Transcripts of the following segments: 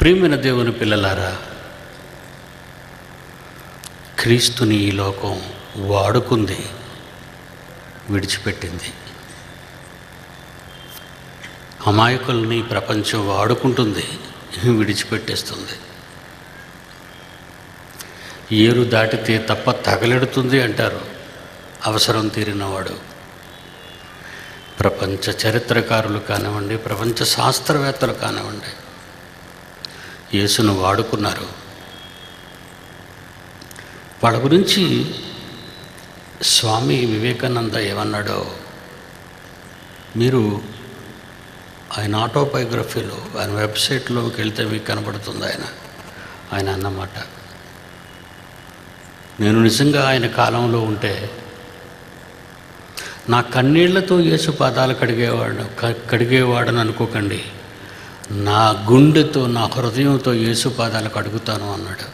ప్రియమైన దేవుని పిల్లలారా క్రీస్తుని ఈ లోకం వాడుకుంది విడిచిపెట్టింది అమాయకుల్ని ప్రపంచం వాడుకుంటుంది విడిచిపెట్టేస్తుంది ఏరు దాటితే తప్ప తగలెడుతుంది అంటారు అవసరం తీరినవాడు ప్రపంచ చరిత్రకారులు కానివ్వండి ప్రపంచ శాస్త్రవేత్తలు కానివ్వండి యేసును వాడుకున్నారు వాళ్ళ గురించి స్వామి వివేకానంద ఏమన్నాడో మీరు ఆయన ఆటోబయోగ్రఫీలో ఆయన వెబ్సైట్లోకి వెళ్తే మీకు కనబడుతుంది ఆయన ఆయన అన్నమాట నేను నిజంగా ఆయన కాలంలో ఉంటే నా కన్నీళ్లతో యేసు పాదాలు కడిగేవాడు క- కడిగేవాడని అనుకోకండి నా గుండెతో నా హృదయంతో యేసు పాదాలు కడుగుతాను అన్నాడు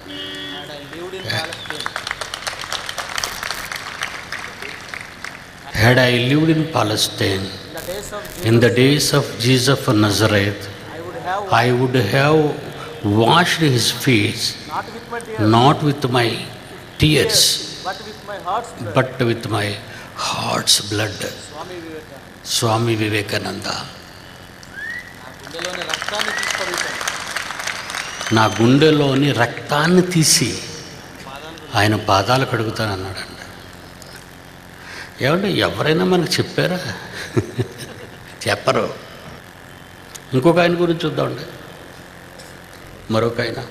had I lived in Palestine In the days of in the days of Jesus of Nazareth, I would have I would have washed his feet, not with my tears, not with my tears, but with my heart's blood. but with my heart's blood. Swami Vivekananda Swami Vivekananda నా గుండెలోని రక్తాన్ని తీసుకొడుతాను నా గుండెలోని రక్తాన్ని తీసి పాదాలు ఆయన పాదాలు కడుగుతానన్నాడండి ఏమంటే ఎవరైనా మనకు చెప్పారా చెప్పరు ఇంకొక ఆయన గురించి చూద్దామండి మరొక ఆయన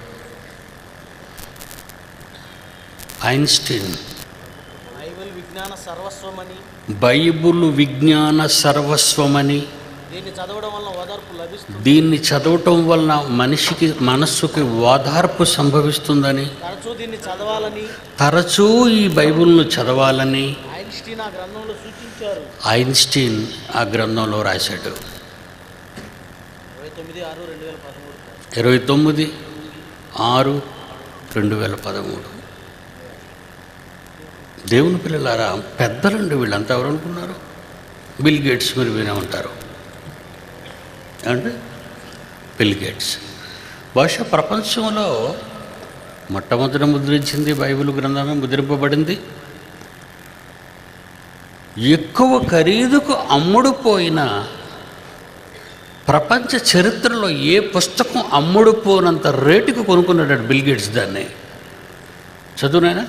ఐన్స్టీన్ బైబిల్ విజ్ఞాన సర్వస్వమని బైబుల్ విజ్ఞాన సర్వస్వమని దీన్ని చదవడం వల్ల ఓదార్పు లభిస్తుంది దీన్ని చదవటం వలన మనిషికి మనస్సుకి ఓదార్పు సంభవిస్తుందని తరచూ దీన్ని చదవాలని తరచూ ఈ బైబిల్ను చదవాలని ఐన్స్టీన్ ఆ గ్రంథంలో సూచించారు ఐన్స్టీన్ ఆ గ్రంథంలో రాశాడు ఇరవై తొమ్మిది ఆరు రెండు వేల పదమూడు ఇరవై తొమ్మిది ఆరు రెండు వేల పదమూడు దేవుని పిల్లలారా పెద్దలండి వీళ్ళంతా ఎవరు అనుకున్నారు బిల్ గేట్స్ మీరు వినే ఉంటారు అంటే బిల్ గేట్స్ బహుశా ప్రపంచంలో మొట్టమొదట ముద్రించింది బైబిల్ గ్రంథమే ముద్రింపబడింది ఎక్కువ ఖరీదుకు అమ్ముడుపోయిన ప్రపంచ చరిత్రలో ఏ పుస్తకం అమ్ముడుపోనంత రేటుకు కొనుక్కున్నాడు బిల్ గేట్స్ దాన్ని చదువునైనా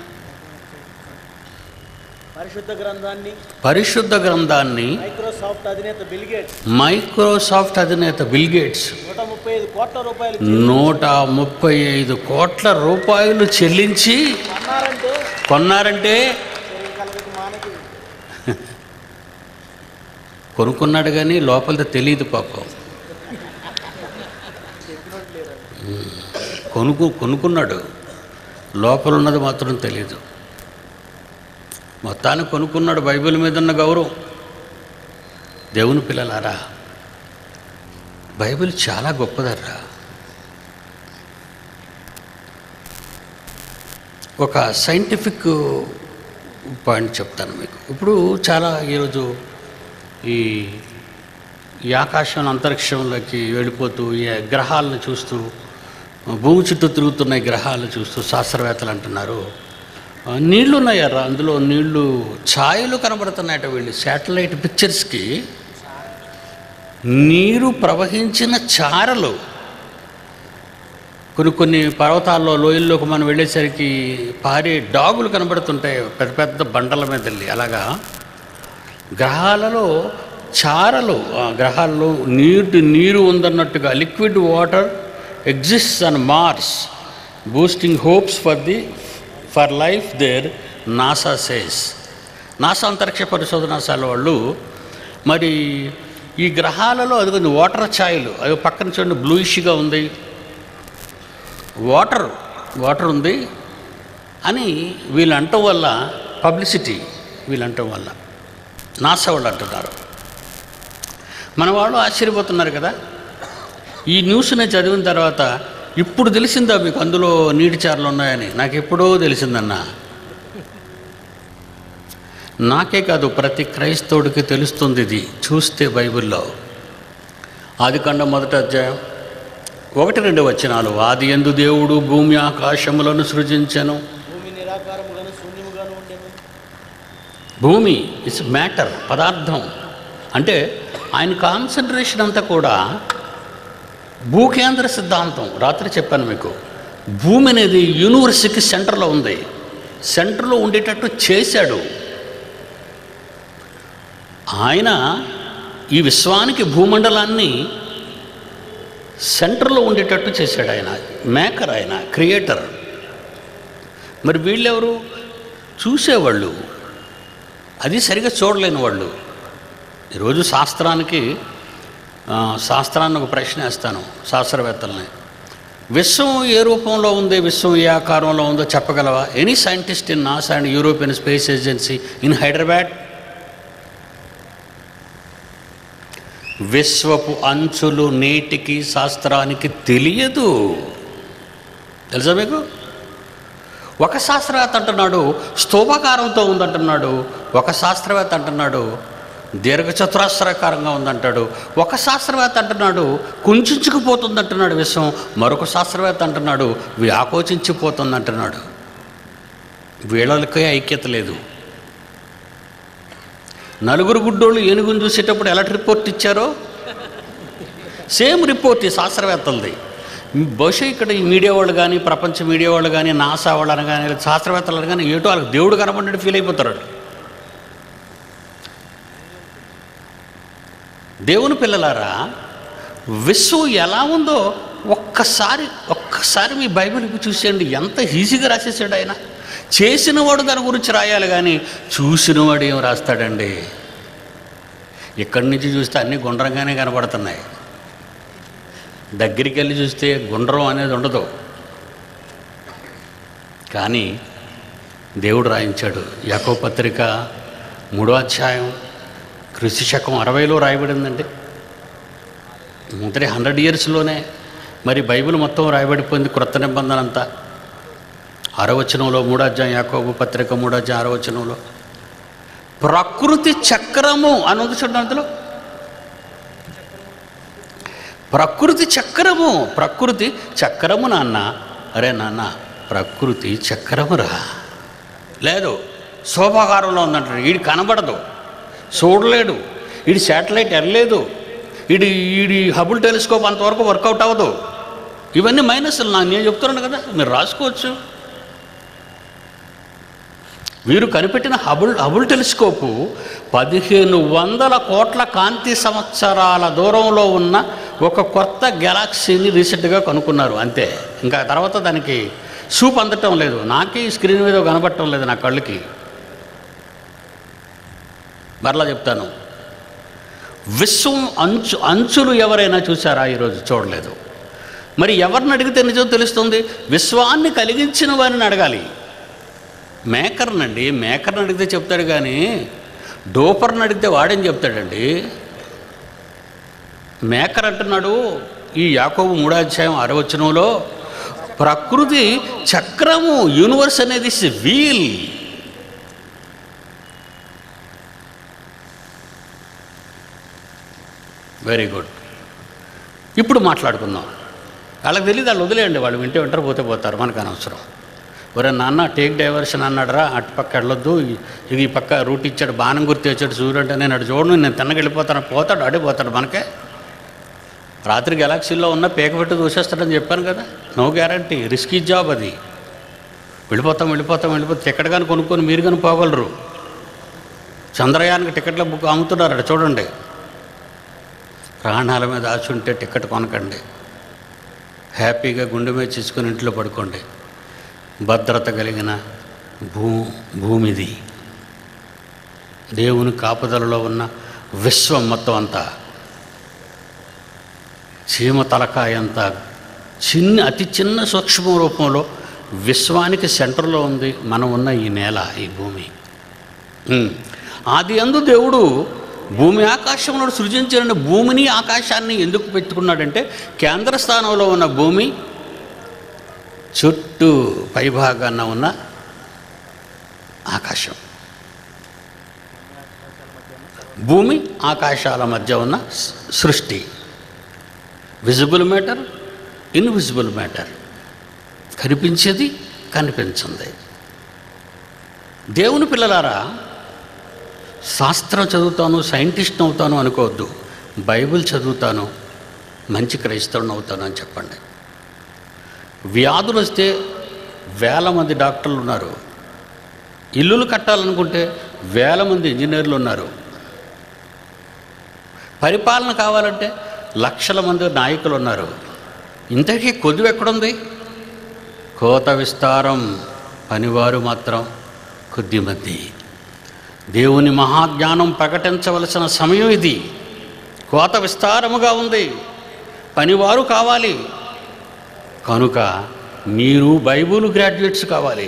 పరిశుద్ధ గ్రంథాన్ని పరిశుద్ధ గ్రంథాన్ని మైక్రోసాఫ్ట్ అధినేత బిల్ గేట్స్ మైక్రోసాఫ్ట్ అధినేత బిల్ గేట్స్ నూట ముప్పై ఐదు కోట్ల రూపాయలు నూట ముప్పై ఐదు కోట్ల రూపాయలు చెల్లించి అన్నారంటే కొన్నారంటే శరీర కలగకు మానకి కొనుక్కున్నాడు కానీ లోపలిది తెలియదు పాపం ఉమ్. కొనుక్కు కొనుక్కున్నాడు లోపల ఉన్నది మాత్రం తెలియదు మొత్తానికి కొనుక్కున్నాడు బైబిల్ మీద ఉన్న గౌరవం దేవుని పిల్లలారా బైబిల్ చాలా గొప్పదర్రా ఒక సైంటిఫిక్ పాయింట్ చెప్తాను మీకు ఇప్పుడు చాలా ఈరోజు ఈ ఈ ఆకాశం అంతరిక్షంలోకి వెళ్ళిపోతూ ఈ గ్రహాలను చూస్తూ భూమి చుట్టూ తిరుగుతున్న ఈ గ్రహాలను చూస్తూ శాస్త్రవేత్తలు అంటున్నారు "ఆ, నీళ్లు ఉన్నాయరా అందులో నీళ్లు ఛాయలు కనబడుతున్నాయట వీళ్ళు శాటిలైట్ పిక్చర్స్కి నీరు ప్రవహించిన చారలు కొన్ని కొన్ని పర్వతాల్లో లోయల్లోకి మనం వెళ్ళేసరికి పారే డాగులు కనబడుతుంటాయి పెద్ద పెద్ద బండల మీద వెళ్ళి అలాగా గ్రహాలలో చారలు ఆ గ్రహాల్లో నీటి నీరు ఉందన్నట్టుగా liquid water exists on Mars boosting hopes for the for life there NASA says NASA అంతరిక్ష పరిశోధనాశాల వాళ్ళు మరి ఈ గ్రహాలలో అది కొంచెం వాటర్ ఛాయలు అది పక్కన చూడండి బ్లూయిష్గా ఉంది వాటర్ వాటర్ ఉంది అని వీళ్ళు అంటం వల్ల పబ్లిసిటీ వీళ్ళు అంటం వల్ల నాసా వాళ్ళు అంటున్నారు మన వాళ్ళు ఆశ్చర్యపోతున్నారు కదా ఈ న్యూస్ నేను చదివిన తర్వాత ఇప్పుడు తెలిసిందా మీకు అందులో నీటి చారలు ఉన్నాయని నాకు ఎప్పుడో తెలిసిందన్నా నాకే కాదు ప్రతి క్రైస్తవుడికి తెలుస్తుంది ఇది చూస్తే బైబిల్లో ఆదికాండం మొదటి అధ్యాయం ఒకటి రెండు వచనాలు ఆది ఎందు దేవుడు భూమి ఆకాశములను సృజించెను భూమి నిరాకారముగాను శూన్యముగాను ఉండెను భూమి ఇస్ మ్యాటర్ పదార్థం అంటే ఆయన కాన్సన్ట్రేషన్ అంతా కూడా భూకేంద్ర సిద్ధాంతం రాత్రి చెప్పాను మీకు భూమి అనేది యూనివర్స్కి సెంటర్లో ఉంది సెంటర్లో ఉండేటట్టు చేశాడు ఆయన ఈ విశ్వానికి భూమండలాన్ని సెంటర్లో ఉండేటట్టు చేశాడు ఆయన మేకర్ ఆయన క్రియేటర్ మరి వీళ్ళెవరు చూసేవాళ్ళు అది సరిగా చూడలేని వాళ్ళు ఈరోజు శాస్త్రానికి ఆ, శాస్త్రాన్ని ఒక ప్రశ్న వేస్తాను శాస్త్రవేత్తల్ని విశ్వం ఏ రూపంలో ఉంది విశ్వం ఏ ఆకారంలో ఉందో చెప్పగలవా any scientist in NASA and European Space Agency in Hyderabad విశ్వపు అంచులు నేటికి శాస్త్రానికి తెలియదు తెలుసా మీకు ఒక శాస్త్రవేత్త అంటున్నాడు స్తూపాకారంతో ఉందంటున్నాడు ఒక శాస్త్రవేత్త అంటున్నాడు దీర్ఘచతురాస్త్రాకారంగా ఉందంటాడు ఒక శాస్త్రవేత్త అంటున్నాడు కుంచుకుపోతుంది అంటున్నాడు విశ్వం మరొక శాస్త్రవేత్త అంటున్నాడు వ్యాకోచించిపోతుంది అంటున్నాడు వీళ్ళకే ఐక్యత లేదు నలుగురు గుడ్డోళ్ళు ఏనుగును చూసేటప్పుడు ఎలా రిపోర్ట్ ఇచ్చారో సేమ్ రిపోర్ట్ ఈ శాస్త్రవేత్తలది బహుశా ఇక్కడ ఈ మీడియా వాళ్ళు కానీ ప్రపంచ మీడియా వాళ్ళు కానీ నాసా వాళ్ళని కానీ లేదా శాస్త్రవేత్తలను కానీ ఏటో వాళ్ళకి దేవుడు కనబడినట్టు ఫీల్ అయిపోతారు వాళ్ళు. దేవుని పిల్లలారా విశ్వం ఎలా ఉందో ఒక్కసారి ఒక్కసారి మీ బైబిల్ చూసేయండి ఎంత ఈజీగా రాసేసాడు ఆయన చేసినవాడు దాని గురించి రాయాలి కానీ చూసినవాడు ఏం రాస్తాడండి ఇక్కడి నుంచి చూస్తే అన్నీ గుండ్రంగానే కనబడుతున్నాయి దగ్గరికి వెళ్ళి చూస్తే గుండ్రం అనేది ఉండదు కానీ దేవుడు రాయించాడు యాకో పత్రిక మూడో అధ్యాయం కృషి శకం అరవైలో రాయబడిందండి మొదటి హండ్రెడ్ ఇయర్స్లోనే మరి బైబిల్ మొత్తం రాయబడిపోయింది క్రొత్త నిబంధన అంతా అరవచనంలో మూడో అధ్యాయం యాకోబు పత్రిక మూడో అధ్యాయం అరవచనంలో ప్రకృతి చక్రము అని ఉంది చూడండి అందులో ప్రకృతి చక్రము ప్రకృతి చక్రము నాన్న అరే నాన్న ప్రకృతి చక్రమురా లేదు శోభాకారంలో ఉందంటాడు వీడి కనబడదు చూడలేడు వీడి శాటిలైట్ వెళ్ళలేదు వీడి వీడి హబుల్ టెలిస్కోప్ అంతవరకు వర్కౌట్ అవ్వదు ఇవన్నీ మైనస్లు నాకు నేను చెప్తున్నాను కదా మీరు రాసుకోవచ్చు వీరు కనిపెట్టిన హబుల్ హబుల్ టెలిస్కోపు పదిహేను వందల కోట్ల కాంతి సంవత్సరాల దూరంలో ఉన్న ఒక కొత్త గెలాక్సీని రీసెంట్గా కనుక్కున్నారు అంతే ఇంకా తర్వాత దానికి సూప్ అందటం లేదు నాకే ఈ స్క్రీన్ మీద కనబడటం లేదు నా కళ్ళకి మరలా చెప్తాను విశ్వం అంచు అంచులు ఎవరైనా చూసారా ఈరోజు చూడలేదు మరి ఎవరిని అడిగితే నిజం తెలుస్తుంది విశ్వాన్ని కలిగించిన వారిని అడగాలి మేకర్నండి మేకర్ని అడిగితే చెప్తాడు కానీ డోపర్ని అడిగితే వాడేం చెప్తాడండి మేకర్ అంటున్నాడు ఈ యాకోబు మూడాధ్యాయం అరవచనంలో ప్రకృతి చక్రము యూనివర్స్ అనేది వీల్ వెరీ గుడ్ ఇప్పుడు మాట్లాడుకుందాం వాళ్ళకి తెలియదు వాళ్ళు వదిలేయండి వాళ్ళు వింటే వింటారు పోతే పోతారు మనకు అనవసరం ఒరే నాన్న టేక్ డైవర్షన్ అన్నాడురా అటు పక్క వెళ్ళొద్దు ఈ- ఇది ఈ పక్క రూట్ ఇచ్చాడు బాణం గుర్తు వచ్చాడు చూడంటే నేను అటు చూడను నేను తిన్నకి వెళ్ళిపోతాను పోతాడు అడే పోతాడు మనకే రాత్రి గెలాక్సీలో ఉన్న పేక పెట్టి దూసేస్తాడని చెప్పాను కదా నో గ్యారంటీ రిస్కీ జాబ్ అది వెళ్ళిపోతాం వెళ్ళిపోతాం వెళ్ళిపోతాం టికెట్ కానీ కొనుక్కొని మీరు కానీ పోగలరు చంద్రయానికి టికెట్ల బుక్ అమ్ముతున్నారు అక్కడ చూడండి ప్రాణాల మీద ఆశ ఉంటే టికెట్ కొనకండి హ్యాపీగా గుండె మీద చేసుకుని ఇంట్లో పడుకోండి భద్రత కలిగిన భూ భూమిది దేవుని కాపుదలలో ఉన్న విశ్వం మొత్తం అంతా చీమ తలకాయ అంత చిన్న అతి చిన్న సూక్ష్మ రూపంలో విశ్వానికి సెంటర్లో ఉంది మనం ఉన్న ఈ నేల ఈ భూమి ఉమ్. ఆది అందు దేవుడు భూమి ఆకాశంలో సృజించిన భూమిని ఆకాశాన్ని ఎందుకు పెట్టుకున్నాడంటే కేంద్ర స్థానంలో ఉన్న భూమి చుట్టూ పైభాగాన ఉన్న ఆకాశం భూమి ఆకాశాల మధ్య ఉన్న సృష్టి విజిబుల్ మ్యాటర్ ఇన్విజిబుల్ మ్యాటర్ కనిపించేది కనిపించింది దేవుని పిల్లలారా శాస్త్రం చదువుతాను సైంటిస్ట్ అవుతాను అనుకోవద్దు బైబిల్ చదువుతాను మంచి క్రైస్తవుని అవుతాను అని చెప్పండి వ్యాధులు వస్తే వేల మంది డాక్టర్లు ఉన్నారు ఇల్లులు కట్టాలనుకుంటే వేల మంది ఇంజనీర్లు ఉన్నారు పరిపాలన కావాలంటే లక్షల మంది నాయకులు ఉన్నారు ఇంతకీ కొద్ది ఎక్కడుంది కోత విస్తారం పనివారు మాత్రం కొద్దిమంది దేవుని మహాజ్ఞానం ప్రకటించవలసిన సమయం ఇది కోత విస్తారముగా ఉంది పనివారు కావాలి కనుక మీరు బైబుల్ గ్రాడ్యుయేట్స్ కావాలి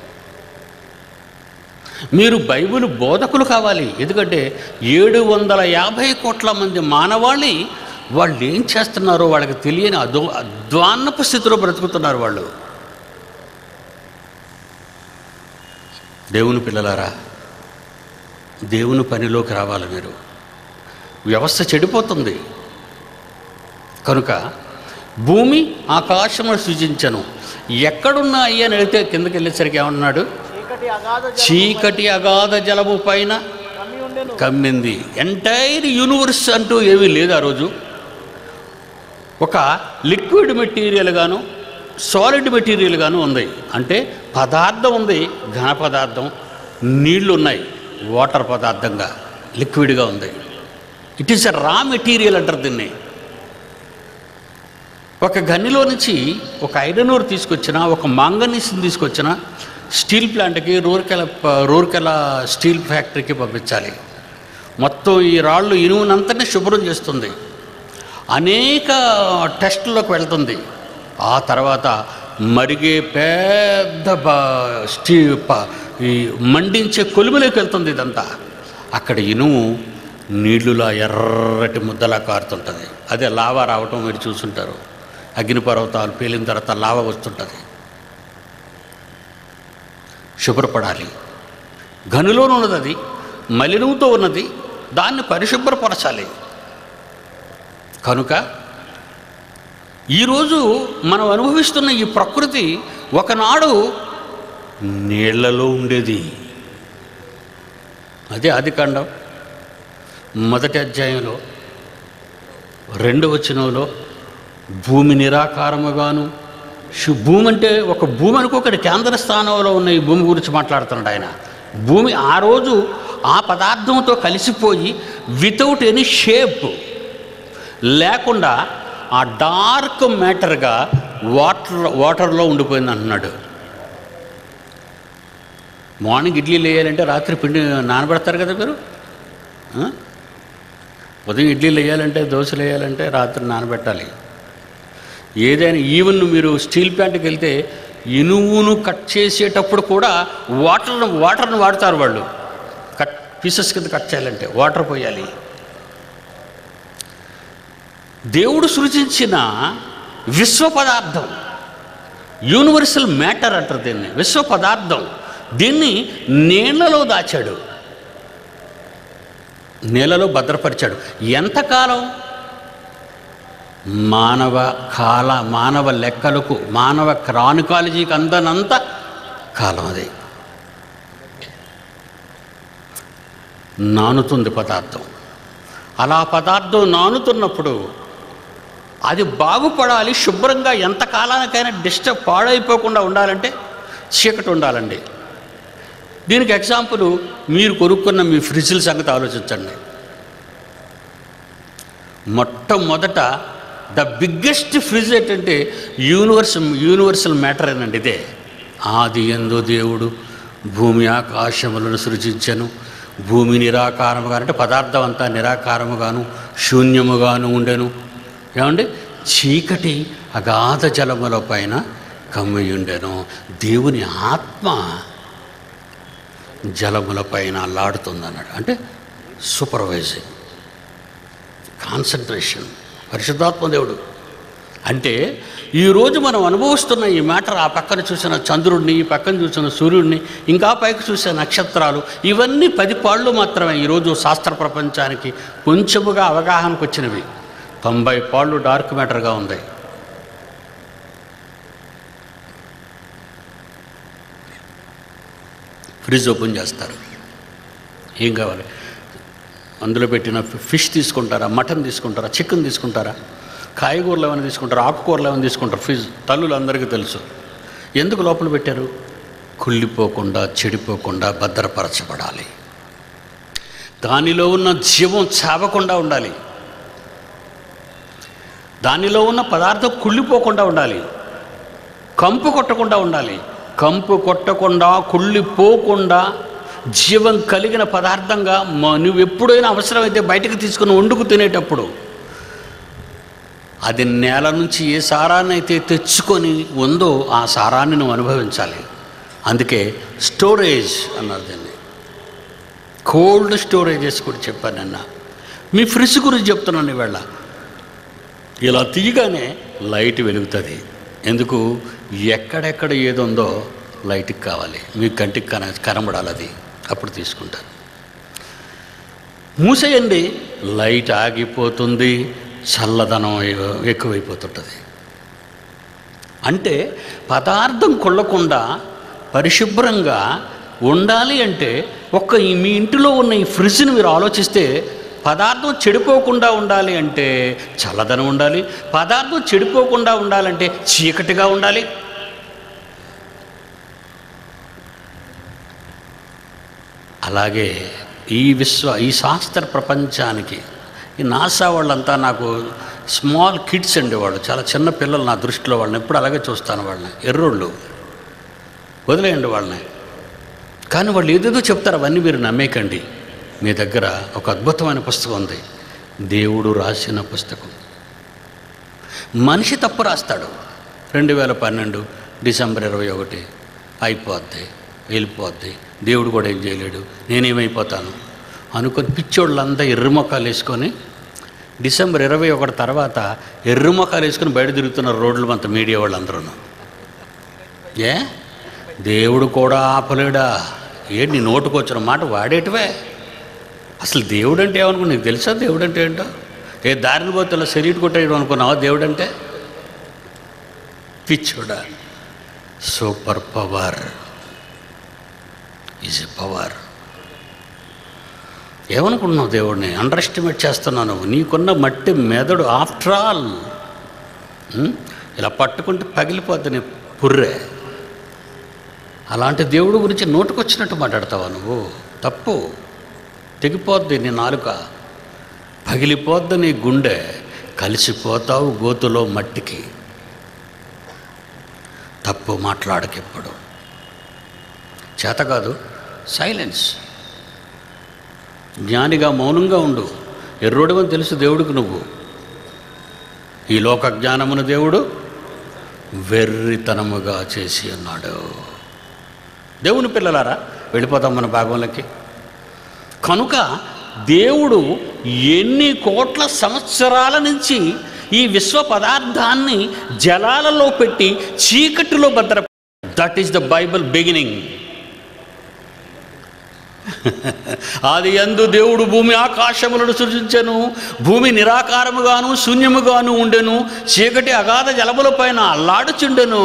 మీరు బైబిల్ బోధకులు కావాలి ఎందుకంటే ఏడు వందల యాభై కోట్ల మంది మానవాళి వాళ్ళు ఏం చేస్తున్నారో వాళ్ళకి తెలియని అదో అధ్వాన్నపు స్థితిలో బ్రతుకుతున్నారు వాళ్ళు దేవుని పిల్లలారా దేవుని పనిలోకి రావాలి మీరు వ్యవస్థ చెడిపోతుంది కనుక భూమి ఆకాశమును సృజించను ఎక్కడున్నాయి అని అడిగితే కిందకి వెళ్ళేసరికి ఏమన్నాడు చీకటి అగాధ జలము చీకటి అగాధ జలము పైన కమ్మి ఉండెను కమ్మింది ఎంటైర్ యూనివర్స్ అంటూ ఏమీ లేదు ఆ రోజు ఒక లిక్విడ్ మెటీరియల్ గాను సాలిడ్ మెటీరియల్ గాను ఉంది అంటే పదార్థం ఉంది ఘన పదార్థం నీళ్లు ఉన్నాయి వాటర్ పదార్థంగా లిక్విడ్గా ఉంది it is a raw material అంటారు దీన్ని ఒక గనిలో నుంచి ఒక ఐరన్ ఓర్ తీసుకొచ్చిన ఒక మాంగనీస్ని తీసుకొచ్చిన స్టీల్ ప్లాంట్కి రూర్కెల రూర్కెల స్టీల్ ఫ్యాక్టరీకి పంపించాలి మొత్తం ఈ రాళ్ళు ఇనువునంతనే శుభ్రం చేస్తుంది అనేక టెస్టుల్లోకి వెళ్తుంది ఆ తర్వాత మరిగే పెద్ద బ- స్టీ ప- ఈ మండించే కొలుములోకి వెళ్తుంది ఇదంతా అక్కడ ఇనుము నీళ్లులా ఎర్రటి ముద్దలా కారుతుంటుంది అదే లావా రావటం మీరు చూసుంటారు అగ్నిపర్వతాలు పేలిన తర్వాత లావా వస్తుంటుంది శుభ్రపడాలి గనులోనే ఉన్నది అది మలినంతో ఉన్నది దాన్ని పరిశుభ్రపరచాలి కనుక ఈరోజు మనం అనుభవిస్తున్న ఈ ప్రకృతి ఒకనాడు నీళ్లలో ఉండేది అదే ఆదికాండం మొదటి అధ్యాయంలో రెండవ వచనంలో భూమి నిరాకారముగాను శు- భూమి అంటే ఒక భూమి అనుకోకటి కేంద్ర స్థానంలో ఉన్న ఈ భూమి గురించి మాట్లాడుతున్నాడు ఆయన భూమి ఆ రోజు ఆ పదార్థంతో కలిసిపోయి వితౌట్ ఎనీ షేప్ లేకుండా ఆ డార్క్ మ్యాటర్గా వాటర్ వాటర్లో ఉండిపోయింది అంటున్నాడు మార్నింగ్ ఇడ్లీ వేయాలంటే రాత్రి పిండి నానబెడతారు కదా మీరు ఆ? ఉదయం ఇడ్లీలు వేయాలంటే దోశలు వేయాలంటే రాత్రి నానబెట్టాలి ఏదైనా ఈవెన్ మీరు స్టీల్ ప్లాంట్కి వెళ్తే ఇనువును కట్ చేసేటప్పుడు కూడా వాటర్ వాటర్ని వాడతారు వాళ్ళు కట్ పీసెస్ కింద కట్ చేయాలంటే వాటర్ పోయాలి దేవుడు సృజించిన విశ్వ పదార్థం యూనివర్సల్ మ్యాటర్ అంటారు దీన్ని విశ్వ పదార్థం దీన్ని నీళ్లలో దాచాడు నీళ్ళలో భద్రపరిచాడు ఎంతకాలం మానవ కాల మానవ లెక్కలకు మానవ క్రానికాలజీకి అందనంత కాలం అది నానుతుంది పదార్థం అలా పదార్థం నానుతున్నప్పుడు అది బాగుపడాలి శుభ్రంగా ఎంత కాలానికైనా డిస్టర్బ్ పాడైపోకుండా ఉండాలంటే చీకటి ఉండాలండి దీనికి ఎగ్జాంపుల్ మీరు కొనుక్కున్న మీ ఫ్రిడ్జ్ల సంగతి ఆలోచించండి మొట్టమొదట ద బిగ్గెస్ట్ ఫ్రిడ్జ్ ఏంటంటే యూనివర్స్ యూనివర్సల్ మ్యాటర్ అనండి ఇదే ఆది ఎందు దేవుడు భూమి ఆకాశములను సృజించను భూమి నిరాకారముగా అంటే పదార్థం అంతా నిరాకారముగాను శూన్యముగాను ఉండెను ఏమండి చీకటి అగాధ జలముల పైన కమ్మి ఉండెను దేవుని ఆత్మ జలముల పైన అల్లాడుతుందన్నాడు అంటే సూపర్వైజింగ్ కాన్సన్ట్రేషన్ పరిశుద్ధాత్మ దేవుడు అంటే ఈరోజు మనం అనుభవిస్తున్న ఈ మ్యాటర్ ఆ పక్కన చూసిన చంద్రుడిని ఈ పక్కన చూసిన సూర్యుడిని ఇంకా పైకి చూసే నక్షత్రాలు ఇవన్నీ పది పాళ్ళు మాత్రమే ఈరోజు శాస్త్ర ప్రపంచానికి కొంచెముగా అవగాహనకు వచ్చినవి తొంభై పాళ్ళు డార్క్ మ్యాటర్గా ఉంది ఫ్రిడ్జ్ ఓపెన్ చేస్తారు ఏం కావాలి అందులో పెట్టిన ఫిష్ తీసుకుంటారా మటన్ తీసుకుంటారా చికెన్ తీసుకుంటారా కాయగూరలు ఏమైనా తీసుకుంటారా ఆకుకూరలు ఏమైనా తీసుకుంటారు ఫ్రిడ్జ్ తల్లులు అందరికీ తెలుసు ఎందుకు లోపల పెట్టారు కుళ్ళిపోకుండా చెడిపోకుండా భద్రపరచబడాలి దానిలో ఉన్న జీవం చావకుండా ఉండాలి దానిలో ఉన్న పదార్థం కుళ్ళిపోకుండా ఉండాలి కంపు కొట్టకుండా ఉండాలి కంపు కొట్టకుండా కుళ్ళిపోకుండా జీవం కలిగిన పదార్థంగా మ- నువ్వు ఎప్పుడైనా అవసరమైతే బయటకు తీసుకుని వండుకు తినేటప్పుడు అది నేల నుంచి ఏ సారాన్ని అయితే తెచ్చుకొని ఉందో ఆ సారాన్ని నువ్వు అనుభవించాలి అందుకే స్టోరేజ్ అన్నారు దీన్ని కోల్డ్ స్టోరేజెస్ కూడా చెప్పాను నిన్న మీ ఫ్రిడ్జ్ గురించి చెప్తున్నాను ఇవాళ ఇలా తీయగానే లైట్ వెలుగుతుంది ఎందుకు ఎక్కడెక్కడ ఏది ఉందో లైట్కి కావాలి మీ కంటికి కన కనబడాలి అది అప్పుడు తీసుకుంటారు మూసేయండి లైట్ ఆగిపోతుంది చల్లదనం ఎ- ఎక్కువైపోతుంటుంది అంటే పదార్థం కొల్లకుండా పరిశుభ్రంగా ఉండాలి అంటే ఒక్క ఈ మీ ఇంటిలో ఉన్న ఈ ఫ్రిడ్జ్ని మీరు ఆలోచిస్తే పదార్థం చెడిపోకుండా ఉండాలి అంటే చల్లదనం ఉండాలి పదార్థం చెడిపోకుండా ఉండాలంటే చీకటిగా ఉండాలి అలాగే ఈ విశ్వ ఈ శాస్త్ర ప్రపంచానికి ఈ నాసా వాళ్ళంతా నాకు స్మాల్ కిడ్స్ అండి వాళ్ళు చాలా చిన్న పిల్లలు నా దృష్టిలో వాళ్ళని ఎప్పుడు అలాగే చూస్తాను వాళ్ళని ఎర్రోళ్ళు వదిలేయండి వాళ్ళని కానీ వాళ్ళు ఏదేదో చెప్తారు అవన్నీ మీరు నమ్మేకండి మీ దగ్గర ఒక అద్భుతమైన పుస్తకం ఉంది దేవుడు రాసిన పుస్తకం మనిషి తప్పు రాస్తాడు రెండు వేల పన్నెండు డిసెంబర్ ఇరవై ఒకటి అయిపోద్ది వెళ్ళిపోద్ది దేవుడు కూడా ఏం చేయలేడు నేనేమైపోతాను అనుకొని పిచ్చోళ్ళంతా ఎర్రమొక్కలు వేసుకొని డిసెంబర్ ఇరవై ఒకటి తర్వాత ఎర్రమొక్కలు వేసుకొని బయట తిరుగుతున్నారు రోడ్లు అంత మీడియా వాళ్ళందరూ ఏ దేవుడు కూడా ఆపలేడా ఏంటి నీ నోటుకు వచ్చిన మాట వాడేటివే అసలు దేవుడు అంటే ఏమనుకో నీకు తెలుసా దేవుడు అంటే ఏంటో ఏ దారిని పోతే ఇలా సెల్యూట్ కొట్టేయడం అనుకున్నావా దేవుడు అంటే పిచ్చోడా super power is a power ఏమనుకుంటున్నావు దేవుడిని అండర్ ఎస్టిమేట్ చేస్తున్నావు నువ్వు నీకున్న మట్టి మెదడు ఆఫ్టర్ ఆల్ ఇలా పట్టుకుంటే పగిలిపోద్ది నీ పుర్రే అలాంటి దేవుడు గురించి నోటుకొచ్చినట్టు మాట్లాడతావా నువ్వు తప్పు తెగిపోద్ది నీ నాలుక పగిలిపోద్ది నీ గుండె కలిసిపోతావు గోతులో మట్టికి తప్పు మాట్లాడకెప్పుడు చేత కాదు సైలెన్స్ జ్ఞానిగా మౌనంగా ఉండు ఎర్రోడవని తెలుసు దేవుడికి నువ్వు ఈ లోక జ్ఞానమును దేవుడు వెర్రితనముగా చేసి ఉన్నాడు దేవుని పిల్లలారా వెళ్ళిపోతాం మన భాగంలోకి కనుక దేవుడు ఎన్ని కోట్ల సంవత్సరాల నుంచి ఈ విశ్వ పదార్థాన్ని జలాలలో పెట్టి చీకటిలో భద్ర that is the Bible beginning ఆది యందు దేవుడు భూమి ఆకాశములను సృజించెను భూమి నిరాకారముగాను శూన్యముగాను ఉండెను చీకటి అగాధ జలముల పైన అల్లాడుచుండెను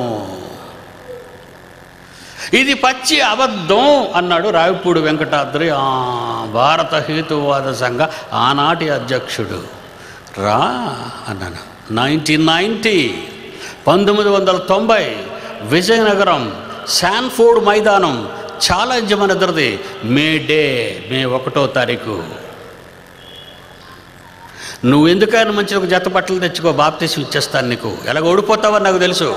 ఇది పచ్చి అబద్ధం అన్నాడు రావిపూడి వెంకటాద్రి ఆ భారత హేతువాద సంఘ ఆనాటి అధ్యక్షుడు రా అన్నాను నైన్టీన్ నైంటీ పంతొమ్మిది వందల తొంభై విజయనగరం శాన్ఫోర్డ్ మైదానం ఛాలెంజ్ మనిద్దరిది మే డే మే ఒకటో తారీఖు నువ్వు ఎందుకైనా మంచి ఒక జత బట్టలు తెచ్చుకో బాప్తీసి ఇచ్చేస్తాను నీకు ఎలాగ ఓడిపోతావని నాకు తెలుసు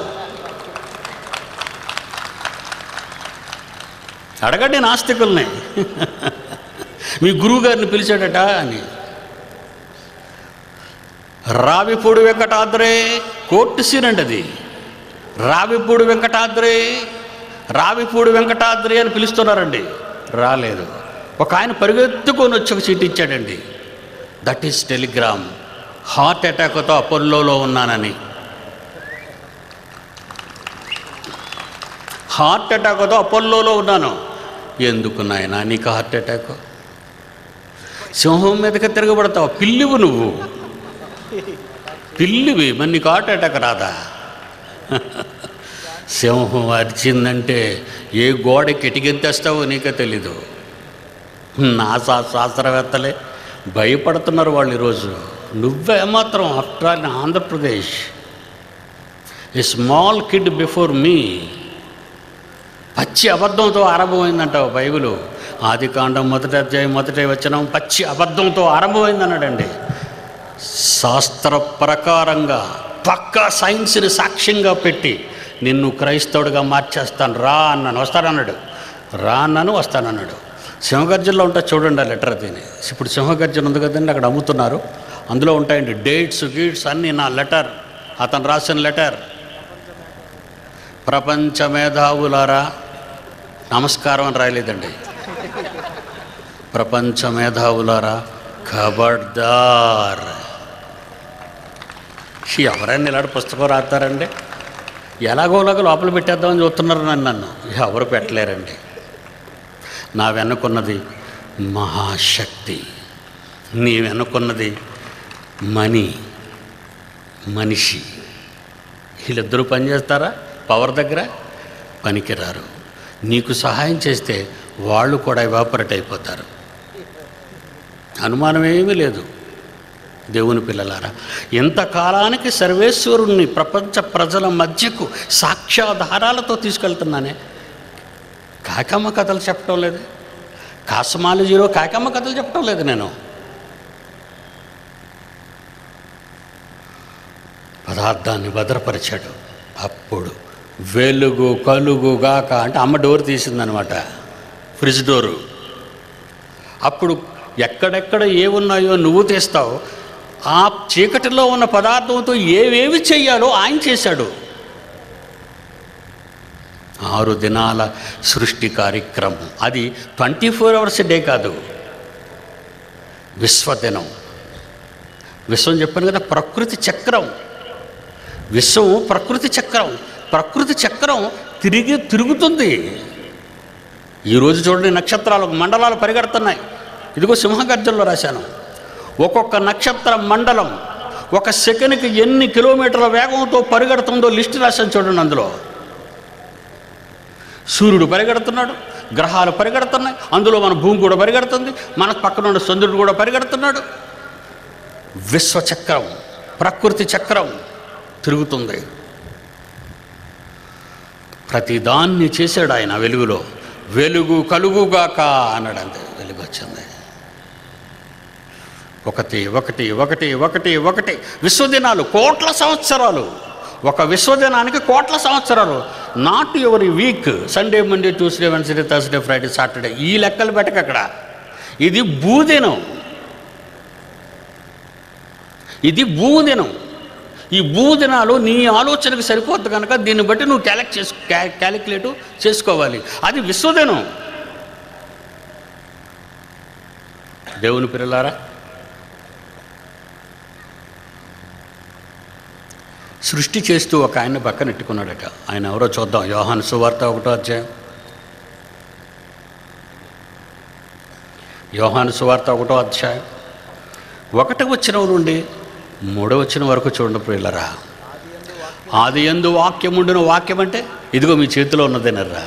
అడగండి నాస్తికుల్ని మీ గురువు గారిని పిలిచాడట అని రావిపూడి వెంకటాద్రి కోర్టు సీన్ అండి అది రావిపూడి వెంకటాద్రి రావిపూడి వెంకటాద్రి అని పిలుస్తున్నారండి రాలేదు ఒక ఆయన పరిగెత్తుకొని వచ్చి ఒక సీట్ ఇచ్చాడండి దట్ ఈస్ టెలిగ్రామ్ హార్ట్ అటాక్తో అపోలోలో ఉన్నానని హార్ట్ అటాక్తో అపోలోలో ఉన్నాను ఎందుకు నాయనా నీకు హార్ట్ అటాక్ సింహం మీదకి తిరగబడతావు పిల్లివు నువ్వు పిల్లివి మరి నీకు హార్ట్ అటాక్ రాదా సింహం అరిచిందంటే ఏ గోడకి ఎటిగెంతేస్తావో నీకే తెలీదు నాసా శాస్త్రవేత్తలే భయపడుతున్నారు వాళ్ళు ఈరోజు నువ్వేమాత్రం after all Andhra Pradesh a small kid before మీ పచ్చి అబద్ధంతో ఆరంభమైందంట బైబిలు ఆది కాండం మొదటి అధ్యాయం మొదటి వచనం పచ్చి అబద్ధంతో ఆరంభమైందన్నాడండి శాస్త్ర ప్రకారంగా పక్కా సైన్స్ని సాక్ష్యంగా పెట్టి నిన్ను క్రైస్తవుడిగా మార్చేస్తాను రా అన్నాను వస్తానన్నాడు రా అన్నాను వస్తానన్నాడు సింహగర్జనలో ఉంటా చూడండి ఆ లెటర్ దీని ఇప్పుడు సింహగర్జన ఉంది కదండి అక్కడ అమ్ముతున్నారు అందులో ఉంటాయండి డేట్స్ గీట్స్ అన్నీ నా లెటర్ అతను రాసిన లెటర్ ప్రపంచ మేధావులారా నమస్కారం అని రాయలేదండి ప్రపంచ మేధావులారా ఖబర్దార్ ఎవరైనా ఇలాంటి పుస్తకం రాస్తారండి ఎలాగోలాగో లోపల పెట్టేద్దామని చూస్తున్నారు నన్ను నన్ను ఎవరు పెట్టలేరండి నా వెనుకున్నది మహాశక్తి నీ వెనుకున్నది మనీ మనిషి వీళ్ళిద్దరూ పనిచేస్తారా పవర్ దగ్గర పనికిరారు నీకు సహాయం చేస్తే వాళ్ళు కూడా ఎవాపరేట్ అయిపోతారు అనుమానం ఏమీ లేదు దేవుని పిల్లలారా ఇంతకాలానికి సర్వేశ్వరుణ్ణి ప్రపంచ ప్రజల మధ్యకు సాక్ష్యాధారాలతో తీసుకెళ్తున్నానే కాకమ్మ కథలు చెప్పడం లేదు కాసమాలజీలో కాకమ్మ కథలు చెప్పడం లేదు నేను పదార్థాన్ని భద్రపరిచాడు అప్పుడు వెలుగు కలుగు గాక అంటే అమ్మ డోర్ తీసిందనమాట ఫ్రిడ్జ్ డోరు అప్పుడు ఎక్కడెక్కడ ఏమున్నాయో నువ్వు తీస్తావు ఆ చీకటిలో ఉన్న పదార్థంతో ఏవేవి చెయ్యాలో ఆయన చేశాడు ఆరు దినాల సృష్టి కార్యక్రమం అది ట్వంటీ ఫోర్ అవర్స్ డే కాదు విశ్వదినం విశ్వం చెప్పాను కదా ప్రకృతి చక్రం విశ్వం ప్రకృతి చక్రం ప్రకృతి చక్రం తిరిగి తిరుగుతుంది ఈరోజు చూడండి నక్షత్రాలు మండలాలు పరిగెడుతున్నాయి ఇదిగో సింహగర్జనలో రాశాను ఒక్కొక్క నక్షత్ర మండలం ఒక సెకండ్కి ఎన్ని కిలోమీటర్ల వేగంతో పరిగెడుతుందో లిస్ట్ రాశాను చూడండి అందులో సూర్యుడు పరిగెడుతున్నాడు గ్రహాలు పరిగెడుతున్నాయి అందులో మన భూమి కూడా పరిగెడుతుంది మన పక్కన ఉన్న చంద్రుడు కూడా పరిగెడుతున్నాడు విశ్వచక్రం ప్రకృతి చక్రం తిరుగుతుంది ప్రతి దాన్ని చేశాడు ఆయన వెలుగులో వెలుగు కలుగుగాక అన్నాడు అంతే వెలుగు వచ్చింది ఒకటి ఒకటి ఒకటి ఒకటి ఒకటి విశ్వదినాలు కోట్ల సంవత్సరాలు ఒక విశ్వదినానికి కోట్ల సంవత్సరాలు నాట్ ఎవరి week Sunday Monday Tuesday Wednesday Thursday Friday Saturday ఈ లెక్కలు పెట్టక అక్కడ ఇది భూదినం ఇది భూదినం ఈ భూదినాలు నీ ఆలోచనకు సరిపోద్ది కనుక దీన్ని బట్టి నువ్వు క్యాలక్ చేసు క్యా- క్యాలిక్యులేట్ చేసుకోవాలి అది విశ్వదినం దేవుని పిల్లలారా సృష్టి చేస్తూ ఒక ఆయన పక్కన ఎట్టుకున్నాడట ఆయన ఎవరో చూద్దాం యోహాను సువార్త ఒకటో అధ్యాయం యోహాను సువార్త ఒకటో అధ్యాయం ఒకటి వచ్చిన నుండి మూడో వచ్చిన వరకు చూడండి ప్రియులరా ఆది ఎందు వాక్యం ఉండిన వాక్యం అంటే ఇదిగో మీ చేతిలో ఉన్నదేనర్రా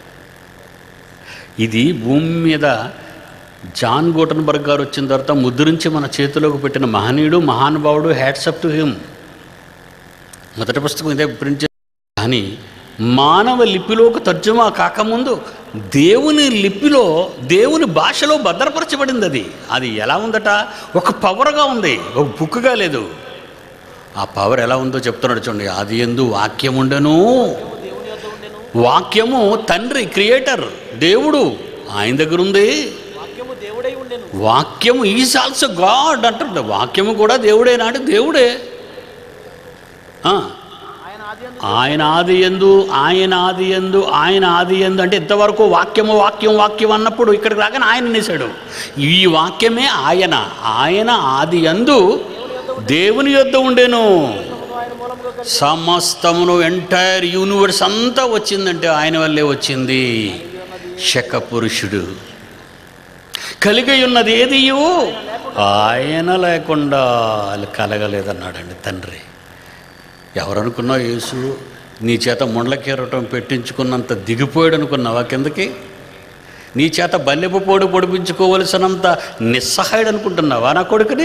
ఇది భూమి మీద జాన్ గోటన్బర్గ్ గారు వచ్చిన తర్వాత ముద్రించి మన చేతిలోకి పెట్టిన మహనీయుడు మహానుభావుడు హ్యాట్సప్ టు హిమ్ మొదటి పుస్తకం ఇదే ప్రింట్ చే కానీ మానవ లిపిలోకి తర్జుమా కాకముందు దేవుని లిపిలో దేవుని భాషలో భద్రపరచబడింది అది అది ఎలా ఉందట ఒక పవర్గా ఉంది ఒక బుక్గా లేదు ఆ పవర్ ఎలా ఉందో చెప్తున్నాడు చూడండి అది ఎందు వాక్యం ఉండను దేవుని యొద్ద ఉండెను వాక్యము తండ్రి క్రియేటర్ దేవుడు ఆయన దగ్గర ఉంది వాక్యము దేవుడై ఉండెను వాక్యము ఈజ్ ఆల్సో గాడ్ అంటాడు వాక్యము కూడా దేవుడే నాడు దేవుడే ఆ, ఆయన ఆది అందు ఆయన ఆది ఎందు ఆయన ఆది ఎందు ఆయన ఆది ఎందు అంటే ఇంతవరకు వాక్యము వాక్యం వాక్యం అన్నప్పుడు ఇక్కడికి రాగానే ఆయన నేసాడు ఈ వాక్యమే ఆయన ఆయన ఆది ఎందు దేవుని యొద్ద ఉండేను ఆయన మూలముగా కలిగి సమస్తమును ఎంటైర్ యూనివర్స్ అంతా వచ్చిందంటే ఆయన వల్లే వచ్చింది శక పురుషుడు కలిగి ఉన్నది ఏది ఆయన లేకుండా కలగలేదన్నాడండి తండ్రి ఎవరనుకున్నావు యేసు నీ చేత ముండ్ల కెరటం పెట్టించుకున్నంత దిగిపోయాడు అనుకున్నావా కిందకి నీ చేత బల్లెపు పోడు పొడిపించుకోవలసినంత నిస్సహాయుడు అనుకుంటున్నావా నా కొడుకుని